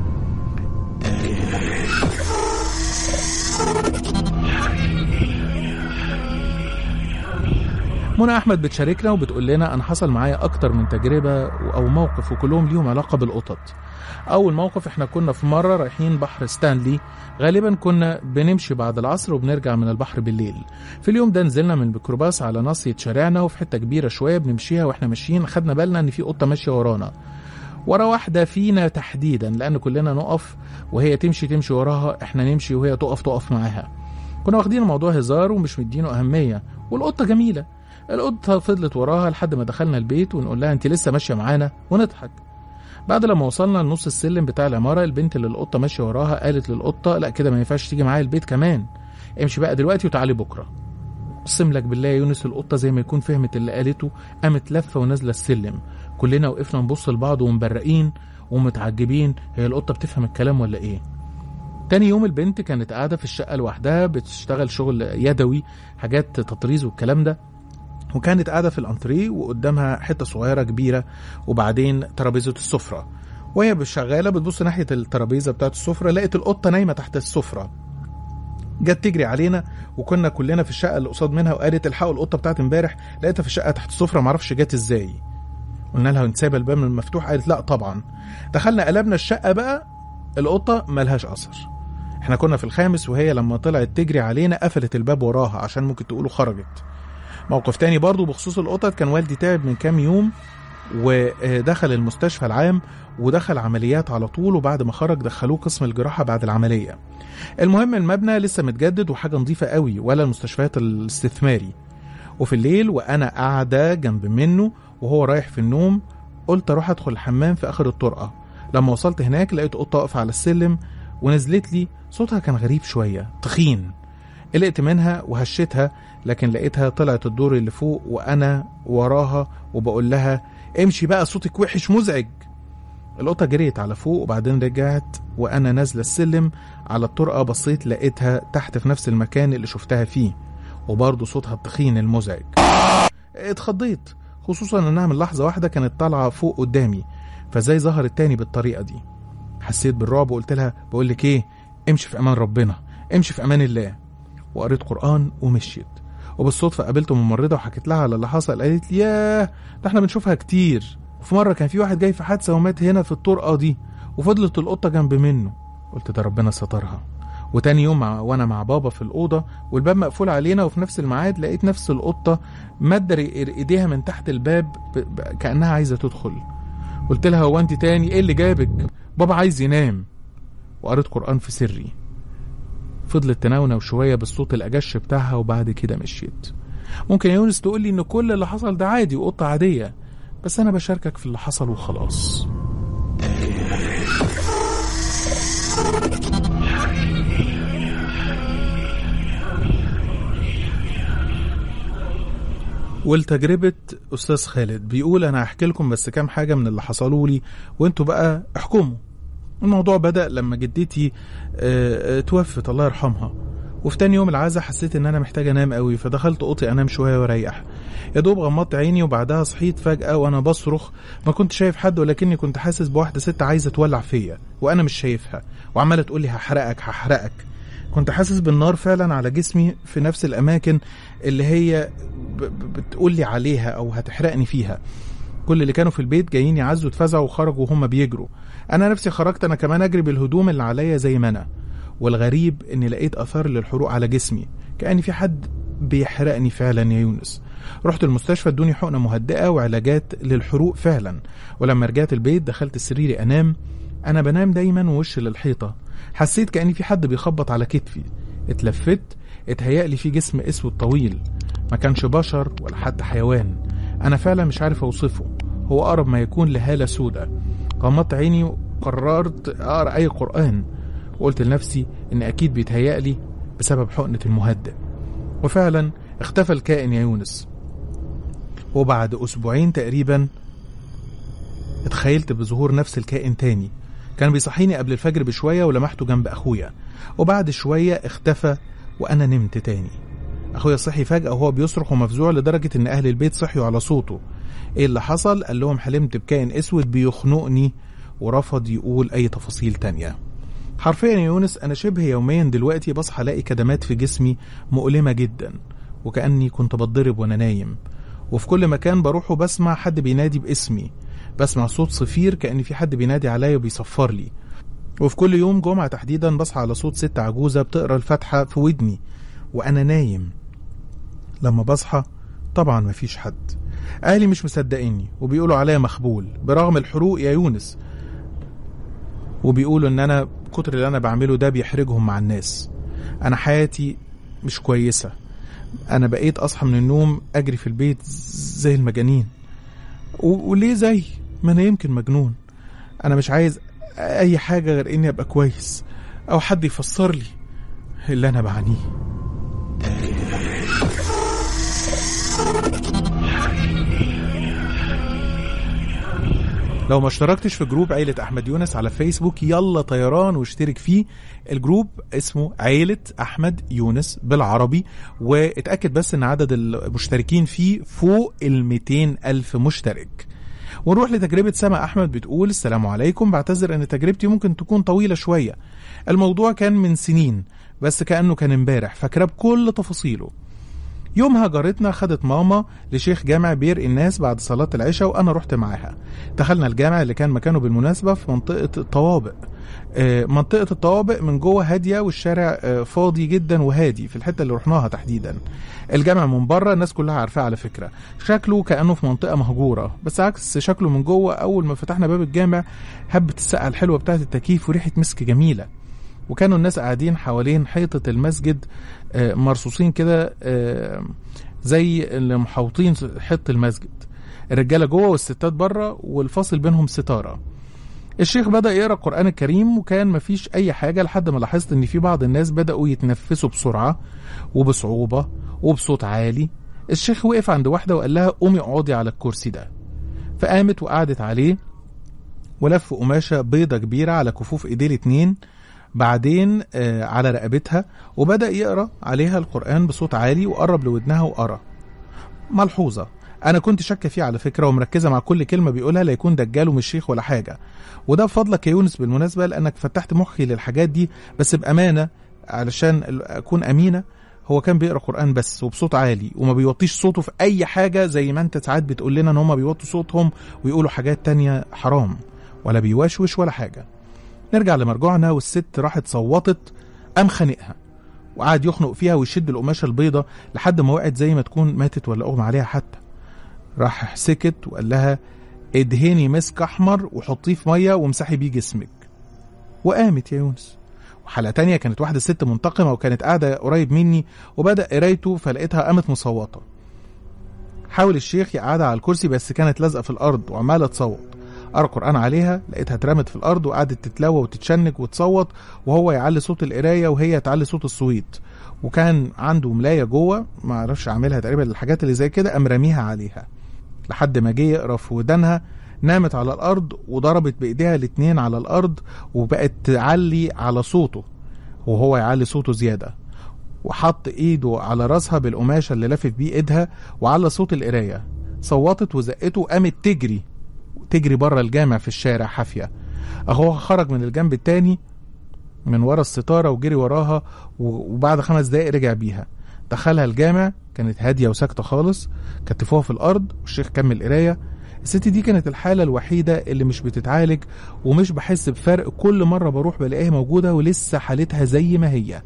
منى احمد بتشاركنا وبتقول لنا انا حصل معايا اكتر من تجربه او موقف وكلهم ليهم علاقه بالقطط اول موقف احنا كنا في مره رايحين بحر ستانلي غالبا كنا بنمشي بعد العصر وبنرجع من البحر بالليل في اليوم ده نزلنا من الميكروباص على ناصيه شارعنا وفي حته كبيره شويه بنمشيها واحنا ماشيين خدنا بالنا ان في قطه ماشيه ورانا ورا واحدة فينا تحديدا لأن كلنا نقف وهي تمشي تمشي وراها احنا نمشي وهي تقف تقف معاها كنا واخدين الموضوع هزار ومش مدينه أهمية والقطة جميلة القطة فضلت وراها لحد ما دخلنا البيت ونقول لها انت لسه ماشية معانا ونضحك بعد لما وصلنا لنص السلم بتاع العمارة البنت اللي القطة ماشية وراها قالت للقطة لا كده ما ينفعش تيجي معايا البيت كمان امشي بقى دلوقتي وتعالي بكرة اقسم لك بالله يا يونس القطة زي ما يكون فهمت اللي قالته قامت لفة ونازلة السلم كلنا وقفنا نبص لبعض ومبرقين ومتعجبين هي القطة بتفهم الكلام ولا ايه تاني يوم البنت كانت قاعدة في الشقة لوحدها بتشتغل شغل يدوي حاجات تطريز والكلام ده وكانت قاعدة في الأنتريه وقدامها حتة صغيرة كبيرة وبعدين ترابيزة السفرة وهي شغالة بتبص ناحية الترابيزة بتاعت السفرة لقيت القطة نايمة تحت السفرة جت تجري علينا وكنا كلنا في الشقة اللي قصاد منها وقالت الحقوا القطة بتاعت امبارح لقيتها في الشقة تحت السفرة معرفش جت ازاي قلنا لها انت سايبه الباب مفتوح قالت لا طبعا دخلنا قلبنا الشقه بقى القطه ملهاش اثر احنا كنا في الخامس وهي لما طلعت تجري علينا قفلت الباب وراها عشان ممكن تقولوا خرجت موقف تاني برضو بخصوص القطط كان والدي تعب من كام يوم ودخل المستشفى العام ودخل عمليات على طول وبعد ما خرج دخلوه قسم الجراحه بعد العمليه المهم المبنى لسه متجدد وحاجه نظيفه قوي ولا المستشفيات الاستثماري وفي الليل وانا قاعده جنب منه وهو رايح في النوم قلت اروح ادخل الحمام في اخر الطرقه لما وصلت هناك لقيت قطه واقفه على السلم ونزلت لي صوتها كان غريب شويه تخين قلقت منها وهشتها لكن لقيتها طلعت الدور اللي فوق وانا وراها وبقول لها امشي بقى صوتك وحش مزعج القطة جريت على فوق وبعدين رجعت وأنا نازلة السلم على الطرقة بصيت لقيتها تحت في نفس المكان اللي شفتها فيه وبرضه صوتها التخين المزعج اتخضيت خصوصا انها من لحظه واحده كانت طالعه فوق قدامي فازاي ظهرت تاني بالطريقه دي حسيت بالرعب وقلت لها بقول لك ايه امشي في امان ربنا امشي في امان الله وقريت قران ومشيت وبالصدفه قابلت ممرضه وحكيت لها على اللي حصل قالت لي ياه ده احنا بنشوفها كتير وفي مره كان في واحد جاي في حادثه ومات هنا في الطرقه دي وفضلت القطه جنب منه قلت ده ربنا سترها وتاني يوم مع وانا مع بابا في الاوضه والباب مقفول علينا وفي نفس الميعاد لقيت نفس القطه مادة ايديها من تحت الباب ب... ب... كانها عايزه تدخل قلت لها هو انت تاني ايه اللي جابك بابا عايز ينام وقريت قران في سري فضلت تنونو شوية بالصوت الأجش بتاعها وبعد كده مشيت ممكن يا يونس تقول لي إن كل اللي حصل ده عادي وقطة عادية بس أنا بشاركك في اللي حصل وخلاص ولتجربة أستاذ خالد بيقول أنا هحكي لكم بس كام حاجة من اللي حصلوا لي وانتوا بقى احكموا الموضوع بدأ لما جدتي آه، آه، توفت الله يرحمها وفي تاني يوم العزا حسيت ان انا محتاج انام قوي فدخلت اوضتي انام شويه واريح يا دوب غمضت عيني وبعدها صحيت فجاه وانا بصرخ ما كنت شايف حد ولكني كنت حاسس بواحده ست عايزه تولع فيا وانا مش شايفها وعماله تقول لي هحرقك هحرقك كنت حاسس بالنار فعلا على جسمي في نفس الاماكن اللي هي ب- ب- بتقول لي عليها او هتحرقني فيها كل اللي كانوا في البيت جايين يعزوا اتفزعوا وخرجوا وهم بيجروا انا نفسي خرجت انا كمان اجري بالهدوم اللي عليا زي ما انا والغريب اني لقيت اثار للحروق على جسمي كان في حد بيحرقني فعلا يا يونس رحت المستشفى ادوني حقنه مهدئه وعلاجات للحروق فعلا ولما رجعت البيت دخلت سريري انام انا بنام دايما ووش للحيطه حسيت كاني في حد بيخبط على كتفي اتلفت اتهيألي في جسم اسود طويل ما كانش بشر ولا حتى حيوان انا فعلا مش عارف اوصفه هو اقرب ما يكون لهاله سودة غمضت عيني وقررت اقرا اي قران وقلت لنفسي ان اكيد بيتهيألي بسبب حقنه المهدئ وفعلا اختفى الكائن يا يونس وبعد اسبوعين تقريبا اتخيلت بظهور نفس الكائن تاني كان بيصحيني قبل الفجر بشوية ولمحته جنب أخويا وبعد شوية اختفى وأنا نمت تاني أخويا صحي فجأة وهو بيصرخ ومفزوع لدرجة إن أهل البيت صحيوا على صوته إيه اللي حصل؟ قال لهم حلمت بكائن أسود بيخنقني ورفض يقول أي تفاصيل تانية حرفيا يا يونس أنا شبه يوميا دلوقتي بصحى ألاقي كدمات في جسمي مؤلمة جدا وكأني كنت بتضرب وأنا نايم وفي كل مكان بروحه بسمع حد بينادي باسمي بسمع صوت صفير كأن في حد بينادي عليا وبيصفر لي وفي كل يوم جمعة تحديدا بصحى على صوت ست عجوزة بتقرا الفاتحة في ودني وأنا نايم لما بصحى طبعا مفيش حد أهلي مش مصدقيني وبيقولوا عليا مخبول برغم الحروق يا يونس وبيقولوا إن أنا كتر اللي أنا بعمله ده بيحرجهم مع الناس أنا حياتي مش كويسة أنا بقيت أصحى من النوم أجري في البيت زي المجانين و- وليه زي ما انا يمكن مجنون انا مش عايز اي حاجه غير اني ابقى كويس او حد يفسر لي اللي انا بعانيه لو ما اشتركتش في جروب عيلة أحمد يونس على فيسبوك يلا طيران واشترك فيه الجروب اسمه عيلة أحمد يونس بالعربي واتأكد بس أن عدد المشتركين فيه فوق ال 200 ألف مشترك ونروح لتجربة سما أحمد بتقول السلام عليكم بعتذر أن تجربتي ممكن تكون طويلة شوية الموضوع كان من سنين بس كأنه كان امبارح فاكراه بكل تفاصيله يومها جارتنا خدت ماما لشيخ جامع بير الناس بعد صلاة العشاء وأنا رحت معاها دخلنا الجامع اللي كان مكانه بالمناسبة في منطقة الطوابق آه، منطقة الطوابق من جوه هادية والشارع آه، فاضي جدا وهادي في الحتة اللي رحناها تحديدا الجامع من بره الناس كلها عارفاه على فكرة شكله كأنه في منطقة مهجورة بس عكس شكله من جوه أول ما فتحنا باب الجامع هبة السقعة الحلوة بتاعة التكييف وريحة مسك جميلة وكانوا الناس قاعدين حوالين حيطة المسجد آه، مرصوصين كده آه، زي اللي محوطين حيطة المسجد الرجالة جوه والستات بره والفاصل بينهم ستارة الشيخ بدأ يقرأ القرآن الكريم وكان مفيش أي حاجة لحد ما لاحظت إن في بعض الناس بدأوا يتنفسوا بسرعة وبصعوبة وبصوت عالي الشيخ وقف عند واحدة وقال لها قومي اقعدي على الكرسي ده فقامت وقعدت عليه ولف قماشة بيضة كبيرة على كفوف ايديه الاتنين بعدين آه، على رقبتها وبدأ يقرأ عليها القرآن بصوت عالي وقرب لودنها وقرأ ملحوظة أنا كنت شاكة فيه على فكرة ومركزة مع كل كلمة بيقولها لا يكون دجال ومش شيخ ولا حاجة وده بفضلك يا يونس بالمناسبة لأنك فتحت مخي للحاجات دي بس بأمانة علشان ال- أكون أمينة هو كان بيقرا قرآن بس وبصوت عالي وما بيوطيش صوته في أي حاجة زي ما أنت ساعات بتقول لنا إن هما بيوطوا صوتهم ويقولوا حاجات تانية حرام ولا بيوشوش ولا حاجة نرجع لمرجوعنا والست راحت صوتت قام خانقها وقعد يخنق فيها ويشد القماشة البيضة لحد ما وقعت زي ما تكون ماتت ولا أغمى عليها حتى راح سكت وقال لها ادهني مسك أحمر وحطيه في مية وامسحي بيه جسمك وقامت يا يونس وحلقة تانية كانت واحدة ست منتقمة وكانت قاعدة قريب مني وبدأ قرايته فلقيتها قامت مصوتة حاول الشيخ يقعدها على الكرسي بس كانت لازقة في الأرض وعمالة تصوت قرأ قرآن عليها لقيتها اترمت في الأرض وقعدت تتلوى وتتشنج وتصوت وهو يعلي صوت القراية وهي تعلي صوت الصويت وكان عنده ملاية جوه ما اعرفش اعملها تقريبا الحاجات اللي زي كده قام راميها عليها لحد ما جه يقرا في ودانها نامت على الارض وضربت بايديها الاتنين على الارض وبقت تعلي على صوته وهو يعلي صوته زياده وحط ايده على راسها بالقماشه اللي لافف بيه ايدها وعلى صوت القرايه صوتت وزقته وقامت تجري تجري بره الجامع في الشارع حافيه اهو خرج من الجنب التاني من ورا الستاره وجري وراها وبعد خمس دقايق رجع بيها دخلها الجامع كانت هاديه وساكته خالص كتفوها في الارض والشيخ كمل قرايه الست دي كانت الحاله الوحيده اللي مش بتتعالج ومش بحس بفرق كل مره بروح بلاقيها موجوده ولسه حالتها زي ما هي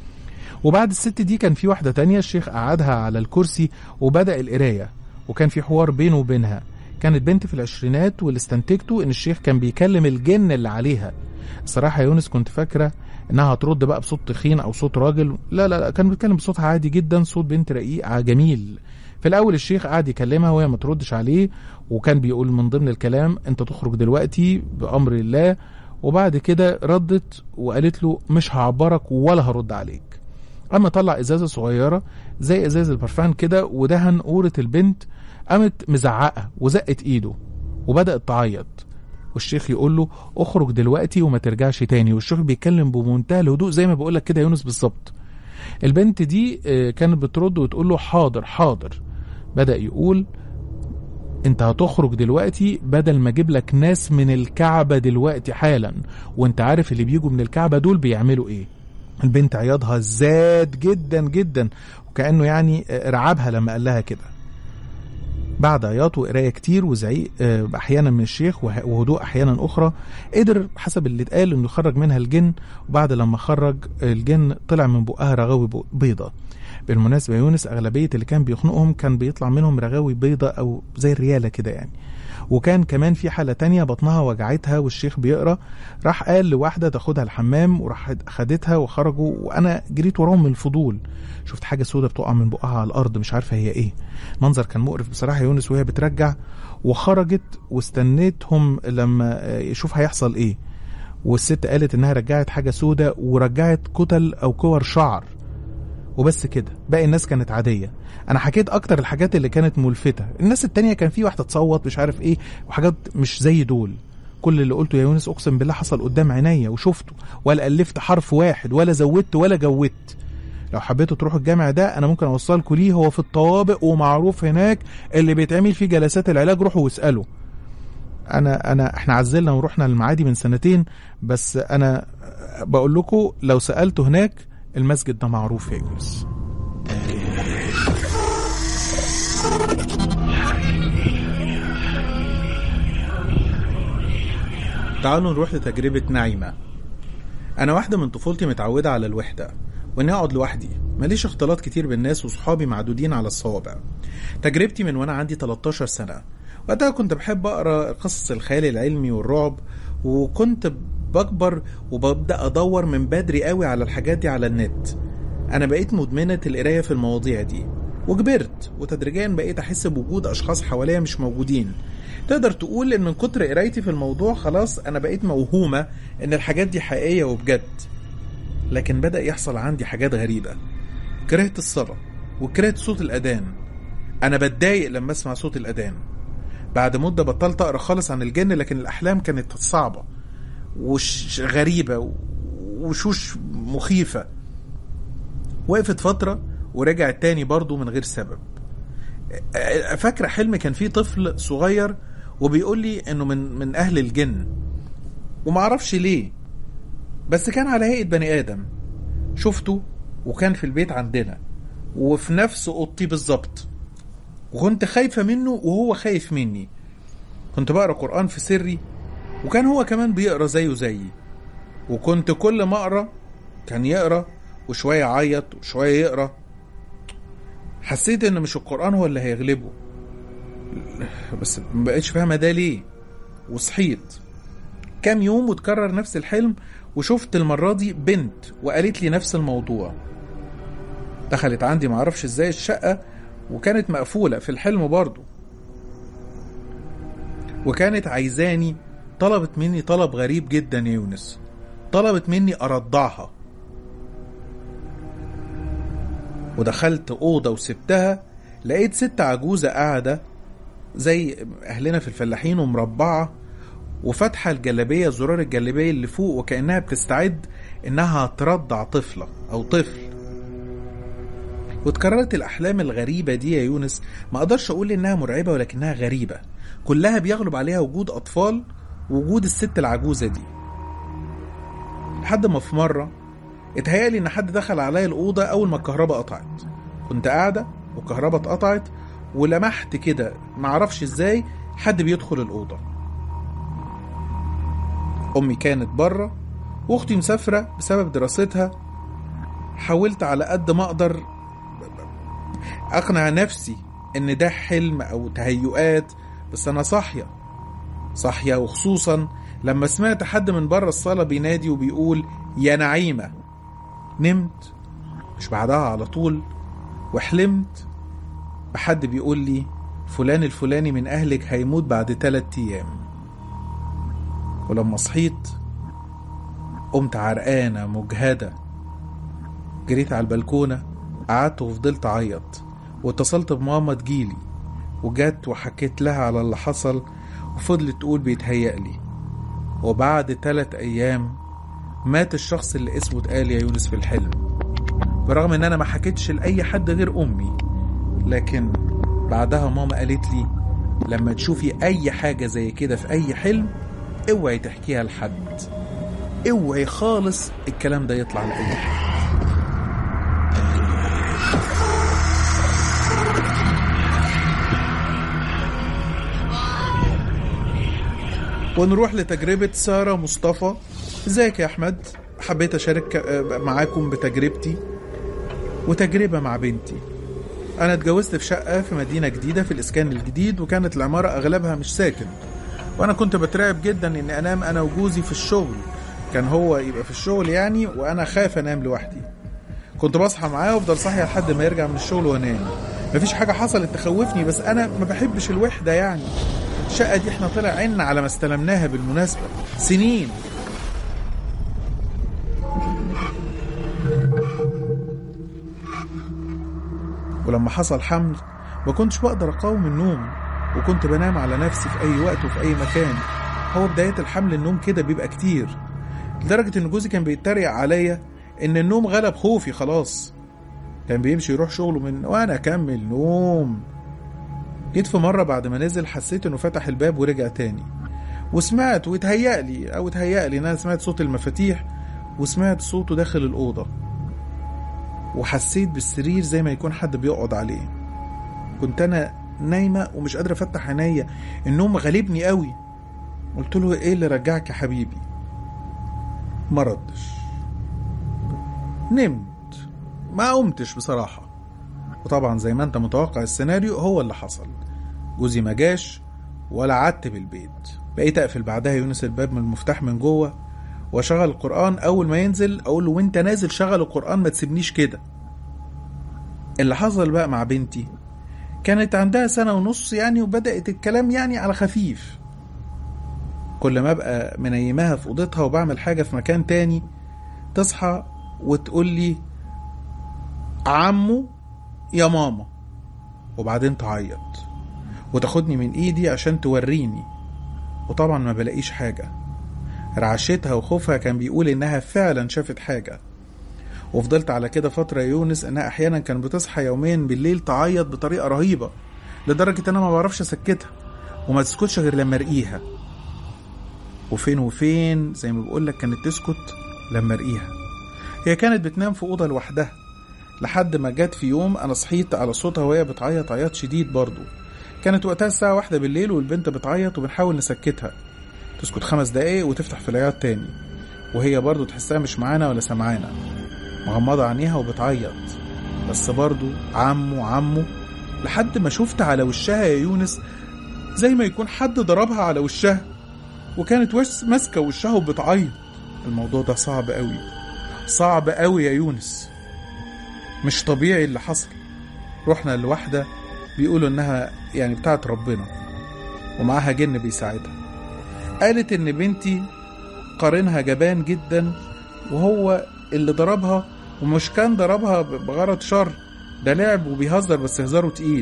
وبعد الست دي كان في واحده تانية الشيخ قعدها على الكرسي وبدا القرايه وكان في حوار بينه وبينها كانت بنت في العشرينات واللي استنتجته ان الشيخ كان بيكلم الجن اللي عليها الصراحه يا يونس كنت فاكره انها هترد بقى بصوت تخين او صوت راجل لا لا لا كان بيتكلم بصوتها عادي جدا صوت بنت رقيقه جميل في الاول الشيخ قعد يكلمها وهي ما تردش عليه وكان بيقول من ضمن الكلام انت تخرج دلوقتي بامر الله وبعد كده ردت وقالت له مش هعبرك ولا هرد عليك اما طلع ازازه صغيره زي ازاز البرفان كده ودهن قوره البنت قامت مزعقه وزقت ايده وبدات تعيط والشيخ يقول له اخرج دلوقتي وما ترجعش تاني والشيخ بيتكلم بمنتهى الهدوء زي ما بقول لك كده يا يونس بالظبط البنت دي كانت بترد وتقول له حاضر حاضر بدا يقول انت هتخرج دلوقتي بدل ما اجيب لك ناس من الكعبه دلوقتي حالا وانت عارف اللي بيجوا من الكعبه دول بيعملوا ايه البنت عياضها زاد جدا جدا وكانه يعني رعبها لما قال لها كده بعد عياط وقرايه كتير وزعيق احيانا من الشيخ وهدوء احيانا اخرى قدر حسب اللي اتقال انه يخرج منها الجن وبعد لما خرج الجن طلع من بقها رغاوي بيضه بالمناسبه يونس اغلبيه اللي كان بيخنقهم كان بيطلع منهم رغاوي بيضه او زي الرياله كده يعني وكان كمان في حاله تانية بطنها وجعتها والشيخ بيقرا راح قال لواحده تاخدها الحمام وراح خدتها وخرجوا وانا جريت وراهم من الفضول شفت حاجه سودة بتقع من بقها على الارض مش عارفه هي ايه منظر كان مقرف بصراحه يونس وهي بترجع وخرجت واستنيتهم لما يشوف هيحصل ايه والست قالت انها رجعت حاجه سودة ورجعت كتل او كور شعر وبس كده باقي الناس كانت عاديه انا حكيت اكتر الحاجات اللي كانت ملفته الناس التانية كان في واحده تصوت مش عارف ايه وحاجات مش زي دول كل اللي قلته يا يونس اقسم بالله حصل قدام عينيا وشفته ولا الفت حرف واحد ولا زودت ولا جودت لو حبيتوا تروحوا الجامع ده انا ممكن اوصلكوا ليه هو في الطوابق ومعروف هناك اللي بيتعمل فيه جلسات العلاج روحوا واسالوا انا انا احنا عزلنا ورحنا المعادي من سنتين بس انا بقول لكم لو سالتوا هناك المسجد ده معروف يا يونس تعالوا نروح لتجربة نعيمة أنا واحدة من طفولتي متعودة على الوحدة وإني أقعد لوحدي ماليش اختلاط كتير بالناس وصحابي معدودين على الصوابع تجربتي من وأنا عندي 13 سنة وقتها كنت بحب أقرأ قصص الخيال العلمي والرعب وكنت بكبر وببدأ أدور من بدري قوي على الحاجات دي على النت أنا بقيت مدمنة القراية في المواضيع دي وكبرت وتدريجيا بقيت أحس بوجود أشخاص حواليا مش موجودين تقدر تقول إن من كتر قرايتي في الموضوع خلاص أنا بقيت موهومة إن الحاجات دي حقيقية وبجد لكن بدأ يحصل عندي حاجات غريبة كرهت الصلاة وكرهت صوت الأذان أنا بتضايق لما أسمع صوت الأذان بعد مدة بطلت أقرأ خالص عن الجن لكن الأحلام كانت صعبة وش غريبة وشوش مخيفة وقفت فترة ورجعت تاني برضه من غير سبب فاكرة حلم كان فيه طفل صغير وبيقول لي انه من من اهل الجن ومعرفش ليه بس كان على هيئة بني ادم شفته وكان في البيت عندنا وفي نفس اوضتي بالظبط وكنت خايفة منه وهو خايف مني كنت بقرا قرآن في سري وكان هو كمان بيقرا زيه زيي وكنت كل ما اقرا كان يقرا وشويه يعيط وشويه يقرا حسيت ان مش القران هو اللي هيغلبه بس ما بقتش فاهمه ده ليه وصحيت كام يوم وتكرر نفس الحلم وشفت المرة دي بنت وقالت لي نفس الموضوع دخلت عندي معرفش ازاي الشقة وكانت مقفولة في الحلم برضو وكانت عايزاني طلبت مني طلب غريب جدا يا يونس طلبت مني أرضعها ودخلت أوضة وسبتها لقيت ست عجوزة قاعدة زي أهلنا في الفلاحين ومربعة وفاتحة الجلابية زرار الجلابية اللي فوق وكأنها بتستعد إنها ترضع طفلة أو طفل واتكررت الأحلام الغريبة دي يا يونس ما أقدرش أقول إنها مرعبة ولكنها غريبة كلها بيغلب عليها وجود أطفال ووجود الست العجوزة دي لحد ما في مرة اتهيألي إن حد دخل عليا الأوضة أول ما الكهرباء قطعت كنت قاعدة والكهرباء اتقطعت ولمحت كده معرفش ازاي حد بيدخل الأوضة أمي كانت بره وأختي مسافرة بسبب دراستها حاولت على قد ما أقدر أقنع نفسي إن ده حلم أو تهيؤات بس أنا صاحية صاحية وخصوصا لما سمعت حد من بره الصالة بينادي وبيقول يا نعيمة نمت مش بعدها على طول وحلمت بحد بيقول لي فلان الفلاني من أهلك هيموت بعد تلات أيام ولما صحيت قمت عرقانة مجهدة جريت على البلكونة قعدت وفضلت أعيط واتصلت بماما تجيلي وجت وحكيت لها على اللي حصل وفضلت تقول بيتهيألي وبعد تلات أيام مات الشخص اللي اسمه اتقال يا يونس في الحلم برغم ان انا ما حكيتش لاي حد غير امي لكن بعدها ماما قالت لي لما تشوفي اي حاجه زي كده في اي حلم اوعي تحكيها لحد اوعي خالص الكلام ده يطلع لاي حد ونروح لتجربة سارة مصطفى ازيك يا أحمد حبيت أشارك معاكم بتجربتي وتجربة مع بنتي أنا اتجوزت في شقة في مدينة جديدة في الإسكان الجديد وكانت العمارة أغلبها مش ساكن وأنا كنت بترعب جدا إني أنام أنا وجوزي في الشغل كان هو يبقى في الشغل يعني وأنا خايف أنام لوحدي كنت بصحى معاه وافضل صاحي لحد ما يرجع من الشغل وانام مفيش حاجة حصلت تخوفني بس أنا ما بحبش الوحدة يعني الشقة دي احنا طلع عنا على ما استلمناها بالمناسبة سنين ولما حصل حمل ما كنتش بقدر اقاوم النوم وكنت بنام على نفسي في اي وقت وفي اي مكان هو بداية الحمل النوم كده بيبقى كتير لدرجة ان جوزي كان بيتريق عليا ان النوم غلب خوفي خلاص كان بيمشي يروح شغله من وانا اكمل نوم جيت في مرة بعد ما نزل حسيت انه فتح الباب ورجع تاني وسمعت وتهيألي او تهيألي ان انا سمعت صوت المفاتيح وسمعت صوته داخل الأوضة وحسيت بالسرير زي ما يكون حد بيقعد عليه كنت انا نايمة ومش قادرة افتح عينيا النوم غالبني قوي قلت له ايه اللي رجعك يا حبيبي ما ردش نمت ما قمتش بصراحة وطبعا زي ما انت متوقع السيناريو هو اللي حصل جوزي ما جاش ولا قعدت بالبيت بقيت اقفل بعدها يونس الباب من المفتاح من جوه واشغل القرآن اول ما ينزل اقول له وانت نازل شغل القرآن ما تسيبنيش كده اللي حصل بقى مع بنتي كانت عندها سنة ونص يعني وبدأت الكلام يعني على خفيف كل ما ابقى منيماها في اوضتها وبعمل حاجة في مكان تاني تصحى وتقول لي عمو يا ماما وبعدين تعيط وتاخدني من ايدي عشان توريني وطبعا ما بلاقيش حاجة رعشتها وخوفها كان بيقول انها فعلا شافت حاجة وفضلت على كده فترة يا يونس انها احيانا كانت بتصحى يوميا بالليل تعيط بطريقة رهيبة لدرجة ان انا ما بعرفش اسكتها وما تسكتش غير لما ارقيها وفين وفين زي ما بقولك كانت تسكت لما ارقيها هي كانت بتنام في أوضة لوحدها لحد ما جت في يوم أنا صحيت على صوتها وهي بتعيط عياط شديد برضه كانت وقتها الساعة واحدة بالليل والبنت بتعيط وبنحاول نسكتها تسكت خمس دقايق وتفتح في العياط تاني وهي برضه تحسها مش معانا ولا سمعانا مغمضة عينيها وبتعيط بس برضه عمو عمو لحد ما شفت على وشها يا يونس زي ما يكون حد ضربها على وشها وكانت وش ماسكة وشها وبتعيط الموضوع ده صعب قوي صعب قوي يا يونس مش طبيعي اللي حصل رحنا لواحدة بيقولوا انها يعني بتاعت ربنا ومعاها جن بيساعدها قالت ان بنتي قارنها جبان جدا وهو اللي ضربها ومش كان ضربها بغرض شر ده لعب وبيهزر بس هزاره تقيل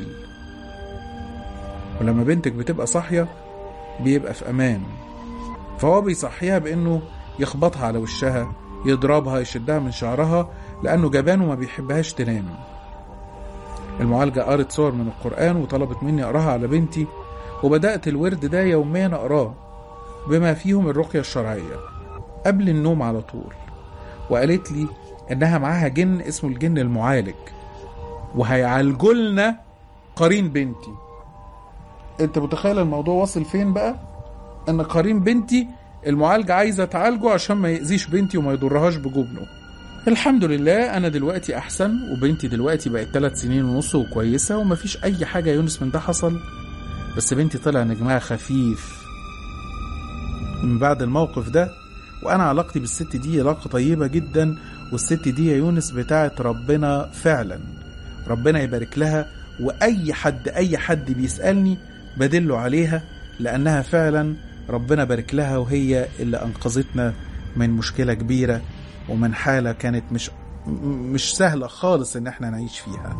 ولما بنتك بتبقى صاحية بيبقى في أمان فهو بيصحيها بإنه يخبطها على وشها يضربها يشدها من شعرها لأنه جبان وما بيحبهاش تنام المعالجة قرت صور من القرآن وطلبت مني أقراها على بنتي وبدأت الورد ده يوميا أقراه بما فيهم الرقية الشرعية قبل النوم على طول وقالت لي إنها معاها جن اسمه الجن المعالج وهيعالجولنا قرين بنتي انت متخيل الموضوع واصل فين بقى ان قرين بنتي المعالجة عايزة تعالجه عشان ما يأذيش بنتي وما يضرهاش بجبنه الحمد لله انا دلوقتي احسن وبنتي دلوقتي بقت ثلاث سنين ونص وكويسة ومفيش اي حاجة يونس من ده حصل بس بنتي طلع نجمها خفيف من بعد الموقف ده وانا علاقتي بالست دي علاقة طيبة جدا والست دي يا يونس بتاعت ربنا فعلا ربنا يبارك لها واي حد اي حد بيسالني بدله عليها لانها فعلا ربنا بارك لها وهي اللي انقذتنا من مشكله كبيره ومن حاله كانت مش مش سهله خالص ان احنا نعيش فيها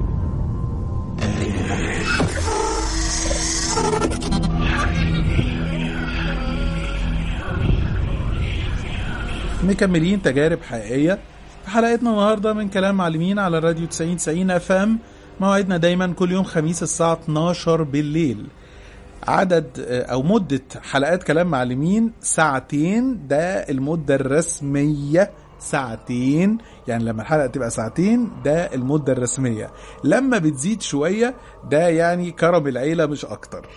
مكملين تجارب حقيقيه في حلقتنا النهارده من كلام معلمين على الراديو 90 90 اف ام موعدنا دايما كل يوم خميس الساعة 12 بالليل عدد أو مدة حلقات كلام معلمين ساعتين ده المدة الرسمية ساعتين يعني لما الحلقة تبقى ساعتين ده المدة الرسمية لما بتزيد شوية ده يعني كرم العيلة مش أكتر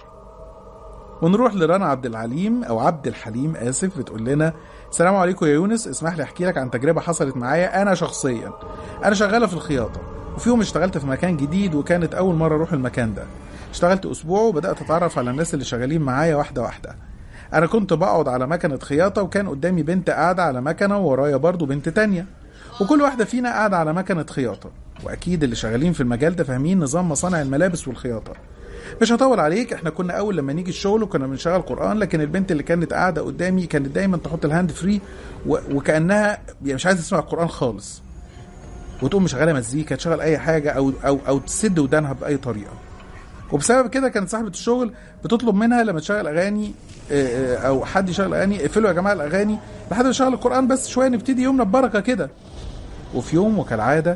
ونروح لرنا عبد العليم أو عبد الحليم آسف بتقول لنا السلام عليكم يا يونس اسمح لي أحكي لك عن تجربة حصلت معايا أنا شخصيا أنا شغالة في الخياطة وفي يوم اشتغلت في مكان جديد وكانت أول مرة أروح المكان ده اشتغلت أسبوع وبدأت أتعرف على الناس اللي شغالين معايا واحدة واحدة أنا كنت بقعد على مكنة خياطة وكان قدامي بنت قاعدة على مكنة وورايا برضو بنت تانية وكل واحدة فينا قاعدة على مكنة خياطة وأكيد اللي شغالين في المجال ده فاهمين نظام مصانع الملابس والخياطة مش هطول عليك احنا كنا اول لما نيجي الشغل وكنا بنشغل قران لكن البنت اللي كانت قاعده قدامي كانت دايما تحط الهاند فري و... وكانها يعني مش عايزه تسمع القران خالص وتقوم مشغله مزيكا تشغل اي حاجه او او او تسد ودانها باي طريقه وبسبب كده كانت صاحبه الشغل بتطلب منها لما تشغل اغاني او حد يشغل اغاني اقفلوا يا جماعه الاغاني لحد ما يشغل القران بس شويه نبتدي يومنا ببركه كده وفي يوم وكالعاده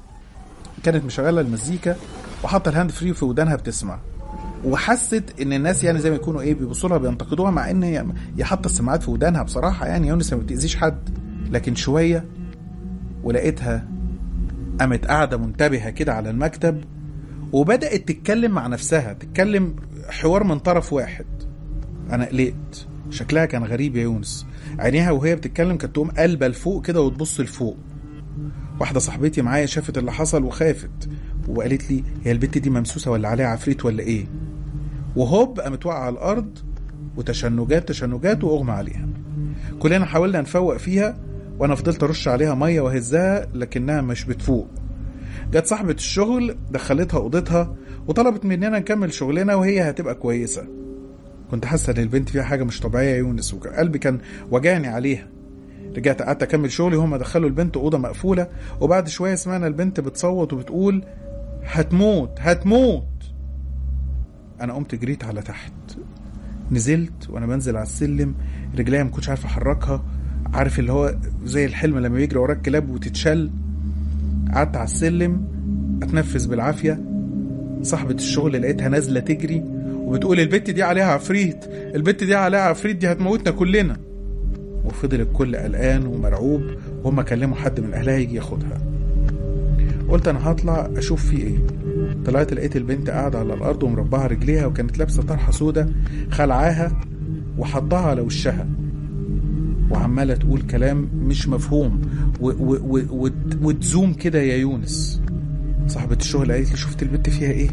كانت مشغله المزيكا وحاطه الهاند فري في ودانها بتسمع وحست ان الناس يعني زي ما يكونوا ايه بيبصوا لها بينتقدوها مع ان هي هي حاطه السماعات في ودانها بصراحه يعني يونس ما بتاذيش حد لكن شويه ولقيتها قامت قاعده منتبهه كده على المكتب وبدات تتكلم مع نفسها تتكلم حوار من طرف واحد انا قلقت شكلها كان غريب يا يونس عينيها وهي بتتكلم كانت تقوم قلبه لفوق كده وتبص لفوق واحده صاحبتي معايا شافت اللي حصل وخافت وقالت لي هي البت دي ممسوسه ولا عليها عفريت ولا ايه وهوب قامت واقعه على الارض وتشنجات تشنجات واغمى عليها كلنا حاولنا نفوق فيها وانا فضلت ارش عليها ميه واهزها لكنها مش بتفوق جت صاحبة الشغل دخلتها اوضتها وطلبت مننا نكمل شغلنا وهي هتبقى كويسة كنت حاسة ان البنت فيها حاجة مش طبيعية يا يونس وقلبي كان وجعني عليها رجعت قعدت اكمل شغلي هما دخلوا البنت اوضه مقفوله وبعد شويه سمعنا البنت بتصوت وبتقول هتموت هتموت انا قمت جريت على تحت نزلت وانا بنزل على السلم رجليا ما كنتش عارف احركها عارف اللي هو زي الحلم لما بيجري وراك كلاب وتتشل قعدت على السلم اتنفس بالعافيه صاحبة الشغل لقيتها نازلة تجري وبتقول البت دي عليها عفريت البت دي عليها عفريت دي هتموتنا كلنا وفضل الكل قلقان ومرعوب وهم كلموا حد من اهلها يجي ياخدها قلت انا هطلع اشوف في ايه طلعت لقيت البنت قاعدة على الارض ومربعة رجليها وكانت لابسة طرحة سودة خلعاها وحطها على وشها وعمالة تقول كلام مش مفهوم و و و و وتزوم كده يا يونس صاحبة الشغل قالت لي شفت البنت فيها ايه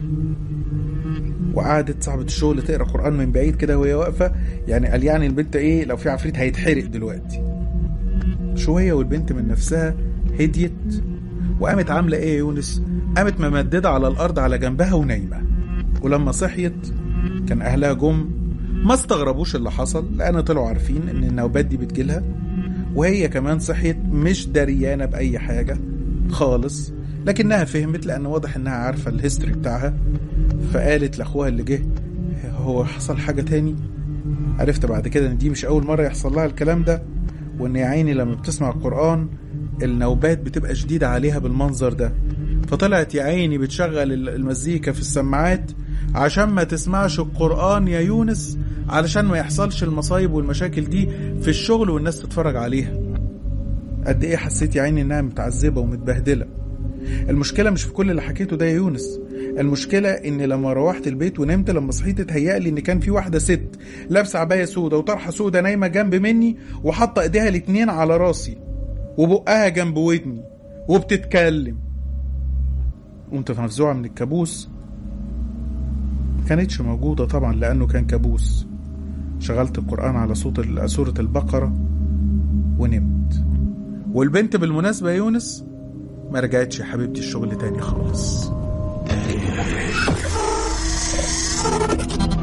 وقعدت صاحبة الشغل تقرا قرآن من بعيد كده وهي واقفة يعني قال يعني البنت ايه لو في عفريت هيتحرق دلوقتي شوية والبنت من نفسها هديت وقامت عاملة ايه يا يونس قامت ممددة على الأرض على جنبها ونايمة ولما صحيت كان أهلها جم ما استغربوش اللي حصل لأن طلعوا عارفين إن النوبات دي بتجيلها وهي كمان صحيت مش دريانة بأي حاجة خالص لكنها فهمت لأن واضح إنها عارفة الهيستوري بتاعها فقالت لأخوها اللي جه هو حصل حاجة تاني عرفت بعد كده إن دي مش أول مرة يحصل لها الكلام ده وإن يا عيني لما بتسمع القرآن النوبات بتبقى شديدة عليها بالمنظر ده فطلعت يا عيني بتشغل المزيكا في السماعات عشان ما تسمعش القرآن يا يونس علشان ما يحصلش المصايب والمشاكل دي في الشغل والناس تتفرج عليها قد ايه حسيت يا عيني انها متعذبة ومتبهدلة المشكلة مش في كل اللي حكيته ده يا يونس المشكلة ان لما روحت البيت ونمت لما صحيت اتهيألي ان كان في واحدة ست لابسة عباية سودة وطرحة سودة نايمة جنب مني وحاطة ايديها الاتنين على راسي وبقها جنب ودني وبتتكلم قمت مفزوعة من الكابوس كانتش موجودة طبعا لأنه كان كابوس شغلت القرآن على صوت سورة البقرة ونمت والبنت بالمناسبة يا يونس ما رجعتش يا حبيبتي الشغل تاني خالص